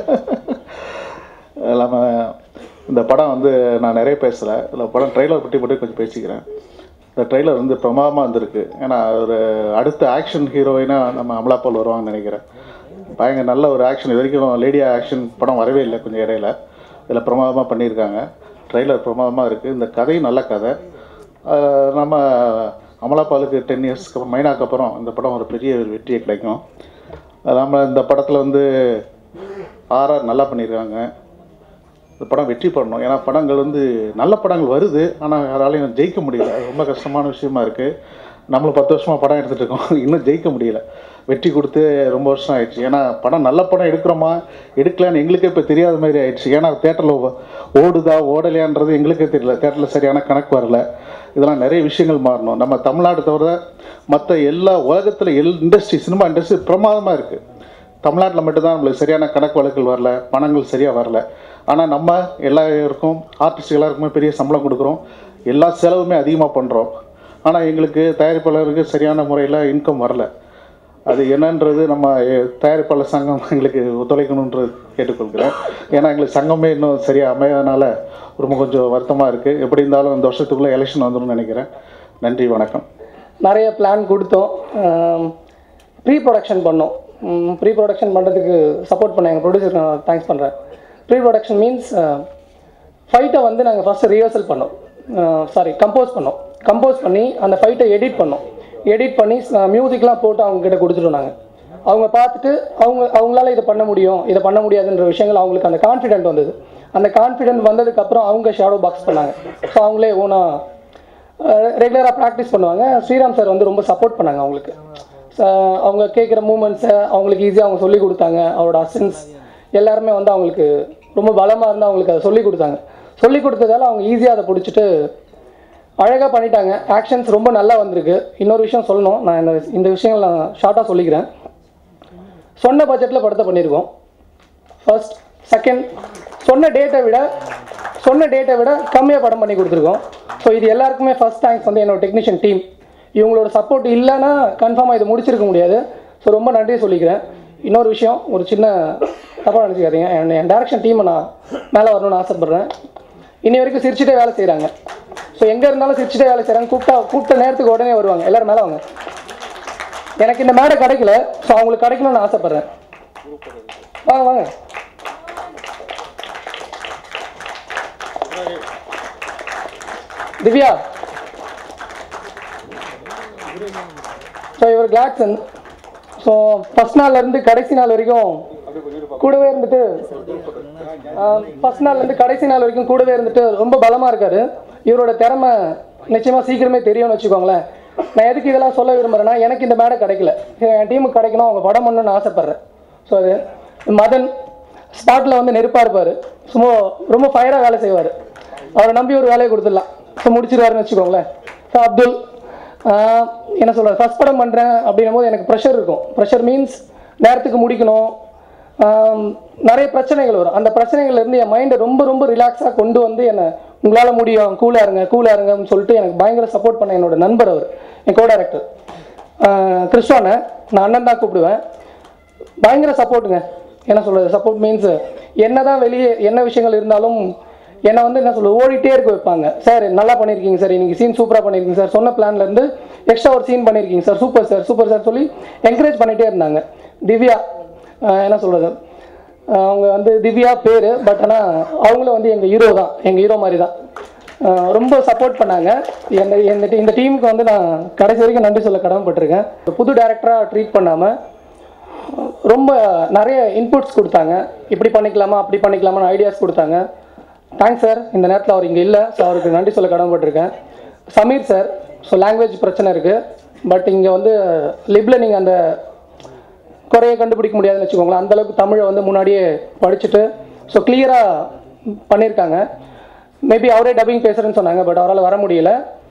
Speaker 10: இல்லாமல் இந்த படம் வந்து நான் நிறைய பேசலை இல்லை படம் ட்ரெய்லர் பற்றி மட்டும் கொஞ்சம் பேசிக்கிறேன் இந்த ட்ரெய்லர் வந்து பிரமாதமாக வந்திருக்கு ஏன்னா ஒரு அடுத்த ஆக்ஷன் ஹீரோயினாக நம்ம அமலாப்பால் வருவாங்கன்னு நினைக்கிறேன் பயங்கர நல்ல ஒரு ஆக்ஷன் இது வரைக்கும் லேடியா ஆக்ஷன் படம் வரவே இல்லை கொஞ்சம் இடையில இதில் பிரமாதமாக பண்ணியிருக்காங்க ட்ரெய்லர் பிரமாதமாக இருக்குது இந்த கதையும் நல்ல கதை அஹ் நம்ம அமலாபாலுக்கு டென் இயர்ஸ்க்கு அப்புறம் மைனாக்கு அப்புறம் இந்த படம் ஒரு பெரிய ஒரு வெற்றியை கிடைக்கும் அது இல்லாமல் இந்த படத்தில் வந்து ஆர்ஆர் நல்லா பண்ணியிருக்காங்க இந்த படம் வெற்றி பண்ணணும் ஏன்னா படங்கள் வந்து நல்ல படங்கள் வருது ஆனால் யாராலையும் ஜெயிக்க முடியல அது ரொம்ப கஷ்டமான விஷயமா இருக்குது நம்மளும் பத்து வருஷமாக படம் எடுத்துகிட்டு இருக்கோம் இன்னும் ஜெயிக்க முடியல வெற்றி கொடுத்து ரொம்ப வருஷம் ஆயிடுச்சு ஏன்னா படம் நல்ல படம் எடுக்கிறோமா எடுக்கலான்னு எங்களுக்கே இப்போ தெரியாத மாதிரி ஆயிடுச்சு ஏன்னா தேட்டரில் ஓடுதா ஓடலையான்றது எங்களுக்கே தெரியல தேட்டரில் சரியான கணக்கு வரல இதெல்லாம் நிறைய விஷயங்கள் மாறணும் நம்ம தமிழ்நாடு தவிர மற்ற எல்லா உலகத்தில் எல் இண்டஸ்ட்ரி சினிமா இண்டஸ்ட்ரி பிரமாதமாக இருக்குது தமிழ்நாட்டில் மட்டும்தான் நம்மளுக்கு சரியான கணக்கு வழக்குகள் வரல பணங்கள் சரியாக வரல ஆனால் நம்ம எல்லாருக்கும் ஆர்டிஸ்ட் எல்லாருக்குமே பெரிய சம்பளம் கொடுக்குறோம் எல்லா செலவுமே அதிகமாக பண்ணுறோம் ஆனால் எங்களுக்கு தயாரிப்பாளருக்கு சரியான முறையில் இன்கம் வரல அது என்னன்றது நம்ம எ- தயாரிப்பாளர் சங்கம் எங்களுக்கு ஒத்துழைக்கணுன்றது கேட்டுக்கொள்கிறேன் ஏன்னா எங்களுக்கு சங்கமே இன்னும் சரியாக அமையாதனால ரொம்ப கொஞ்சம் வருத்தமாக இருக்குது எப்படி இருந்தாலும் இந்த வருஷத்துக்குள்ளே எலெக்ஷன் வந்துடும்னு நினைக்கிறேன் நன்றி வணக்கம்
Speaker 11: நிறைய பிளான் கொடுத்தோம் ப்ரீ ப்ரொடக்ஷன் பண்ணோம் ப்ரீ ப்ரொடக்ஷன் பண்ணுறதுக்கு சப்போர்ட் பண்ண எங்கள் ப்ரொடியூசருக்கு நான் தேங்க்ஸ் பண்ணுறேன் ப்ரீ ப்ரொடக்ஷன் மீன்ஸ் ஃபைட்டை வந்து நாங்கள் ஃபஸ்ட்டு ரிஹர்சல் பண்ணோம் சாரி கம்போஸ் பண்ணோம் கம்போஸ் பண்ணி அந்த ஃபைட்டை எடிட் பண்ணோம் எடிட் பண்ணி மியூசிக்லாம் போட்டு அவங்க கிட்ட கொடுத்துட்டோம் நாங்கள் அவங்க பார்த்துட்டு அவங்க அவங்களால இதை பண்ண முடியும் இதை பண்ண முடியாதுன்ற விஷயங்கள் அவங்களுக்கு அந்த கான்ஃபிடென்ட் வந்தது அந்த கான்ஃபிடென்ட் வந்ததுக்கப்புறம் அவங்க ஷேடோ பாக்ஸ் பண்ணாங்க ஸோ அவங்களே ஓனாக ரெகுலராக ப்ராக்டிஸ் பண்ணுவாங்க ஸ்ரீராம் சார் வந்து ரொம்ப சப்போர்ட் பண்ணாங்க அவங்களுக்கு ச- அவங்க கேட்குற மூமெண்ட்ஸை அவங்களுக்கு ஈஸியாக அவங்க சொல்லி கொடுத்தாங்க அவரோட அசன்ஸ் எல்லாருமே வந்து அவங்களுக்கு ரொம்ப பலமாக இருந்து அவங்களுக்கு அதை சொல்லி கொடுத்தாங்க சொல்லி கொடுத்ததால அவங்க ஈஸியாக அதை பிடிச்சிட்டு அழகாக பண்ணிட்டாங்க ஆக்ஷன்ஸ் ரொம்ப நல்லா வந்திருக்கு இன்னொரு விஷயம் சொல்லணும் நான் இந்த இந்த விஷயங்கள் நான் ஷார்ட்டாக சொல்லிக்கிறேன் சொன்ன பட்ஜெட்டில் படத்தை பண்ணியிருக்கோம் ஃபர்ஸ்ட் செகண்ட் சொன்ன டேட்டை விட சொன்ன டேட்டை விட கம்மியாக படம் பண்ணி கொடுத்துருக்கோம் ஸோ இது எல்லாருக்குமே ஃபர்ஸ்ட் தேங்க்ஸ் வந்து என்னோட டெக்னீஷியன் டீம் இவங்களோட சப்போர்ட் இல்லைன்னா கன்ஃபார்மாக இதை முடிச்சிருக்க முடியாது ஸோ ரொம்ப நன்றி சொல்லிக்கிறேன் இன்னொரு விஷயம் ஒரு சின்ன தப்பாக நினச்சிக்காதீங்க என் என் டேரக்ஷன் டீமை நான் மேலே வரணும்னு ஆசைப்பட்றேன் இன்னி வரைக்கும் சிரிச்சுட்டே வேலை செய்கிறாங்க ஸோ எங்கே இருந்தாலும் சிரிச்சுட்டே வேலை செய்கிறாங்க கூப்பிட்டா கூப்பிட்ட நேரத்துக்கு உடனே வருவாங்க எல்லாரும் மேலே வாங்க எனக்கு இந்த மேடை கிடைக்கல ஸோ அவங்களுக்கு கிடைக்கணும்னு ஆசைப்பட்றேன் வாங்க வாங்க திவ்யா ஸோ இவர் கிளாக்சன் ஸோ ஃபஸ்ட் நாள்லேருந்து கடைசி நாள் வரைக்கும் கூடவே இருந்துட்டு ஃபஸ்ட் நாள்லேருந்து கடைசி நாள் வரைக்கும் கூடவே இருந்துட்டு ரொம்ப பலமாக இருக்காரு இவரோட திறமை நிச்சயமாக சீக்கிரமே தெரியும்னு வச்சுக்கோங்களேன் நான் எதுக்கு இதெல்லாம் சொல்ல விரும்புகிறேன்னா எனக்கு இந்த மேடை கிடைக்கல என் டீமுக்கு கிடைக்கணும் அவங்க படம் பண்ணணும்னு ஆசைப்பட்றேன் ஸோ அது மதன் ஸ்பாட்டில் வந்து நெருப்பாக இருப்பார் சும்மா ரொம்ப ஃபயராக வேலை செய்வார் அவரை நம்பி ஒரு வேலையை கொடுத்துடலாம் ஸோ முடிச்சிருவாருன்னு வச்சுக்கோங்களேன் ஸோ அப்துல் ஆஹ், என்ன சொல்கிறது ஃபஸ்ட் படம் பண்ணுறேன் அப்படின்னும் போது எனக்கு ப்ரெஷர் இருக்கும் ப்ரெஷர் மீன்ஸ் நேரத்துக்கு முடிக்கணும் ஆம், நிறைய பிரச்சனைகள் வரும் அந்த பிரச்சனைகள்ல இருந்து என் மைண்டை ரொம்ப ரொம்ப ரிலாக்ஸாக கொண்டு வந்து என்னை உங்களால் முடியும் கூலாக இருங்க கூலாக இருங்கன்னு சொல்லிட்டு எனக்கு பயங்கர சப்போர்ட் பண்ண என்னோட நண்பர் அவர் என் கோ டைரக்டர் கிறிஸ்டானை நான் அண்ணன் தான் கூப்பிடுவேன் பயங்கர சப்போர்ட்டுங்க என்ன சொல்கிறது சப்போர்ட் மீன்ஸ் என்ன தான் வெளியே என்ன விஷயங்கள் இருந்தாலும் என்னை வந்து என்ன சொல்றது ஓடிட்டே இருக்க வைப்பாங்க சார் நல்லா பண்ணியிருக்கீங்க சார் இன்னைக்கு சீன் சூப்பராக பண்ணியிருக்கீங்க சார் சொன்ன பிளான்ல இருந்து எக்ஸ்ட்ரா ஒரு சீன் பண்ணியிருக்கீங்க sir super sir super sir சொல்லி என்கரேஜ் பண்ணிகிட்டே இருந்தாங்க திவ்யா ஆஹ் என்ன சொல்கிறது அவங்க வந்து திவ்யா பேர் பட் ஆனால் அவங்களும் வந்து எங்கள் ஹீரோ தான் எங்கள் ஹீரோ மாதிரி தான் ஆஹ் ரொம்ப சப்போர்ட் பண்ணாங்க இந்த இந்த இந்த டீமுக்கு வந்து நான் கடைசி வரைக்கும் நன்றி சொல்ல கடமைப்பட்டிருக்கேன் ஒரு புது டேரக்டராக ட்ரீட் பண்ணாமல் ரொம்ப நிறைய இன்புட்ஸ் கொடுத்தாங்க இப்படி பண்ணிக்கலாமா அப்படி பண்ணிக்கலாமான்னு ஐடியாஸ் கொடுத்தாங்க தேங்க்ஸ் சார் இந்த நேரத்தில் அவர் இங்கே இல்லை ஸோ அவருக்கு நன்றி சொல்ல கடமைப்பட்டிருக்கேன் சமீர் சார் ஸோ லாங்குவேஜ் பிரச்சனை இருக்குது பட் இங்கே வந்து லிப்ல நீங்கள் அந்த குறைய கண்டுபிடிக்க முடியாதுன்னு வச்சுக்கோங்களேன் அந்த அளவுக்கு தமிழை வந்து முன்னாடியே படிச்சுட்டு ஸோ கிளியராக பண்ணியிருக்காங்க மேபி அவரே டப்பிங் பேசுகிறேன்னு சொன்னாங்க பட் அவரால் வர முடியல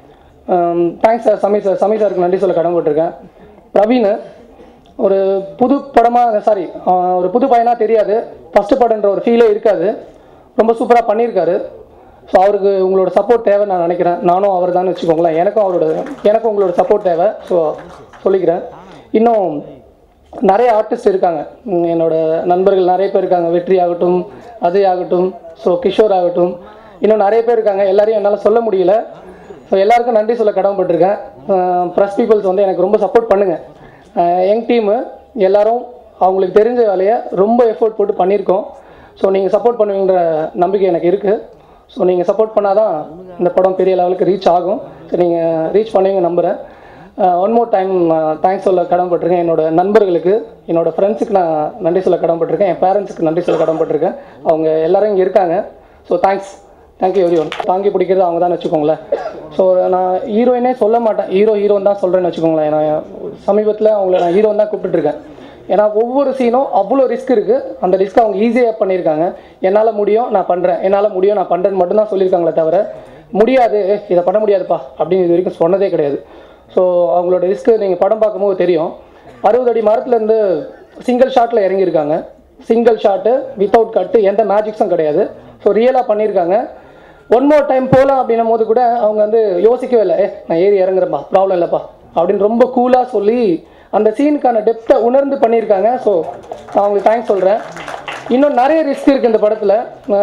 Speaker 11: thanks sir Sameer sir Sameer சாருக்கு நன்றி சொல்ல கடமைப்பட்டிருக்கேன் பிரவீன் ஒரு புது படமாக சாரி ஒரு புது பையனாக தெரியாது ஃபஸ்ட்டு படம்ன்ற ஒரு ஃபீலே இருக்காது ரொம்ப சூப்பராக பண்ணியிருக்காரு ஸோ அவருக்கு உங்களோட சப்போர்ட் தேவை நான் நினைக்கிறேன் நானும் அவர் தான் வச்சுக்கோங்களேன் எனக்கும் அவரோட எனக்கும் உங்களோட சப்போர்ட் தேவை ஸோ சொல்லிக்கிறேன் இன்னும் நிறைய ஆர்டிஸ்ட் இருக்காங்க உம், என்னோட நண்பர்கள் நிறைய பேர் இருக்காங்க வெற்றி ஆகட்டும் அஜய் ஆகட்டும் ஸோ கிஷோர் ஆகட்டும் இன்னும் நிறைய பேர் இருக்காங்க எல்லாரையும் என்னால் சொல்ல முடியல ஸோ எல்லாருக்கும் நன்றி சொல்ல கடமைப்பட்டிருக்கேன் ப்ரெஸ் பீப்புள்ஸ் வந்து எனக்கு ரொம்ப சப்போர்ட் பண்ணுங்கள் யங் டீமு எல்லாரும் அவங்களுக்கு தெரிஞ்ச வேலையை ரொம்ப எஃபோர்ட் போட்டு பண்ணியிருக்கோம் ஸோ நீங்கள் சப்போர்ட் பண்ணுவீங்கிற நம்பிக்கை எனக்கு இருக்குது ஸோ நீங்கள் சப்போர்ட் பண்ணால் தான் இந்த படம் பெரிய லெவலுக்கு ரீச் ஆகும் ஸோ நீங்கள் ரீச் பண்ணுவீங்க நம்புகிறேன் ஒன் மோர் டைம் தேங்க்ஸ் சொல்ல கடமைப்பட்டிருக்கேன் என்னோட நண்பர்களுக்கு என்னோட ஃப்ரெண்ட்ஸுக்கு நான் நன்றி சொல்ல கடமைப்பட்டிருக்கேன் என் பேரண்ட்ஸுக்கு நன்றி சொல்ல கடமைப்பட்டிருக்கேன் அவங்க எல்லாரும் இங்கே இருக்காங்க so thanks thank you everyone தாங்கி பிடிக்கிறது அவங்க தான் வச்சுக்கோங்களேன் ஸோ நான் ஹீரோயினே சொல்ல மாட்டேன் ஹீரோ ஹீரோன் தான் சொல்கிறேன்னு வச்சுக்கோங்களேன் நான் சமீபத்தில் அவங்கள நான் ஹீரோன் தான் கூப்பிட்டுருக்கேன் ஏன்னா ஒவ்வொரு சீனும் அவ்வளோ ரிஸ்க் இருக்குது அந்த ரிஸ்க் அவங்க ஈஸியாக பண்ணியிருக்காங்க என்னால் முடியும் நான் பண்ணுறேன் என்னால் முடியும் நான் பண்ணுறேன்னு மட்டும்தான் சொல்லியிருக்காங்களே தவிர முடியாது "ஏய், இதை பண்ண முடியாதுப்பா அப்படின்னு இது வரைக்கும் சொன்னதே கிடையாது ஸோ அவங்களோட ரிஸ்க்கு நீங்கள் படம் பார்க்கும்போது தெரியும் அறுபது அடி மரத்துலேருந்து சிங்கிள் ஷாட்டில் இறங்கியிருக்காங்க சிங்கிள் ஷாட்டு வித்தவுட் கட்டு எந்த மேஜிக்ஸும் கிடையாது ஸோ ரியலாக பண்ணியிருக்காங்க ஒன் மோர் டைம் போகலாம் அப்படின்னும் போது கூட அவங்க வந்து யோசிக்கவே இல்லை ஏ நான் ஏறி இறங்குறேன்ப்பா ப்ராப்ளம் இல்லைப்பா அப்படின்னு ரொம்ப கூலாக சொல்லி அந்த சீனுக்கான டெப்த்தை உணர்ந்து பண்ணியிருக்காங்க ஸோ நான் அவங்களுக்கு தேங்க்ஸ் சொல்கிறேன் இன்னும் நிறைய ரிஸ்க் இருக்குது இந்த படத்தில்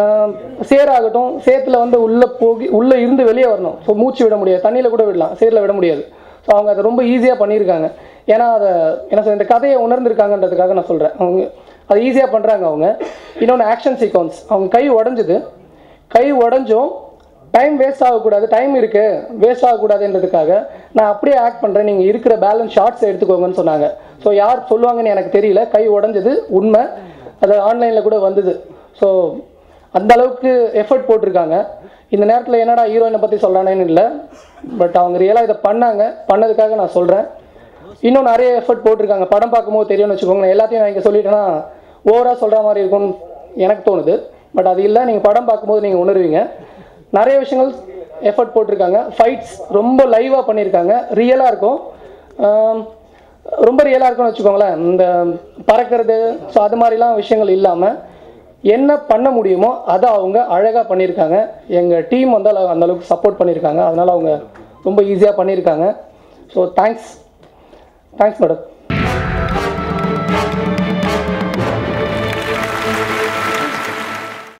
Speaker 11: சேராகட்டும் சேத்துல வந்து உள்ளே போகி உள்ளே இருந்து வெளியே வரணும் ஸோ மூச்சு விட முடியாது தண்ணியில் கூட விடலாம் சேரில் விட முடியாது ஸோ அவங்க அதை ரொம்ப ஈஸியாக பண்ணியிருக்காங்க ஏன்னா அதை என்ன சொல்ற இந்த கதையை உணர்ந்திருக்காங்கன்றதுக்காக நான் சொல்கிறேன் அவங்க அதை ஈஸியாக பண்ணுறாங்க அவங்க இன்னொன்று ஆக்ஷன் சீக்வன்ஸ் அவங்க கை உடஞ்சுது கை உடஞ்சும் டைம் வேஸ்ட் ஆகக்கூடாது டைம் இருக்கு வேஸ்ட் ஆகக்கூடாதுன்றதுக்காக நான் அப்படியே ஆக்ட் பண்ணுறேன் நீங்கள் இருக்கிற பேலன்ஸ் ஷார்ட்ஸ் எடுத்துக்கோங்கன்னு சொன்னாங்க ஸோ யார் சொல்லுவாங்கன்னு எனக்கு தெரியல கை உடஞ்சது உண்மை அது ஆன்லைனில் கூட வந்தது ஸோ அந்த அளவுக்கு எஃபர்ட் போட்டிருக்காங்க இந்த நேரத்தில் என்னடா ஹீரோயினை பற்றி சொல்கிறானேன்னு இல்லை பட் அவங்க ரியலாக இதை பண்ணாங்க பண்ணதுக்காக நான் சொல்கிறேன் இன்னும் நிறைய எஃபர்ட் போட்டிருக்காங்க படம் பார்க்கும்போது தெரியும்னு வச்சுக்கோங்களேன் எல்லாத்தையும் நான் இங்கே சொல்லிட்டேன்னா ஓவராக சொல்கிற மாதிரி இருக்கும்னு எனக்கு தோணுது பட் அது இல்லை நீங்கள் படம் பார்க்கும்போது நீங்கள் உணர்வீங்க நிறைய விஷயங்கள் எஃபர்ட் போட்டிருக்காங்க ஃபைட்ஸ் ரொம்ப லைவாக பண்ணியிருக்காங்க ரியலாக இருக்கும் ஆம், ரொம்ப ரியலாக இருக்கும்னு வச்சுக்கோங்களேன் இந்த பறக்கிறது ஸோ அது மாதிரிலாம் விஷயங்கள் இல்லாமல் என்ன பண்ண முடியுமோ அதை அவங்க அழகாக பண்ணியிருக்காங்க எங்கள் டீம் வந்து அளவு- அந்த அளவுக்கு சப்போர்ட் பண்ணியிருக்காங்க அதனால் அவங்க ரொம்ப ஈஸியாக பண்ணியிருக்காங்க ஸோ தேங்க்ஸ் தேங்க்ஸ் மேடம்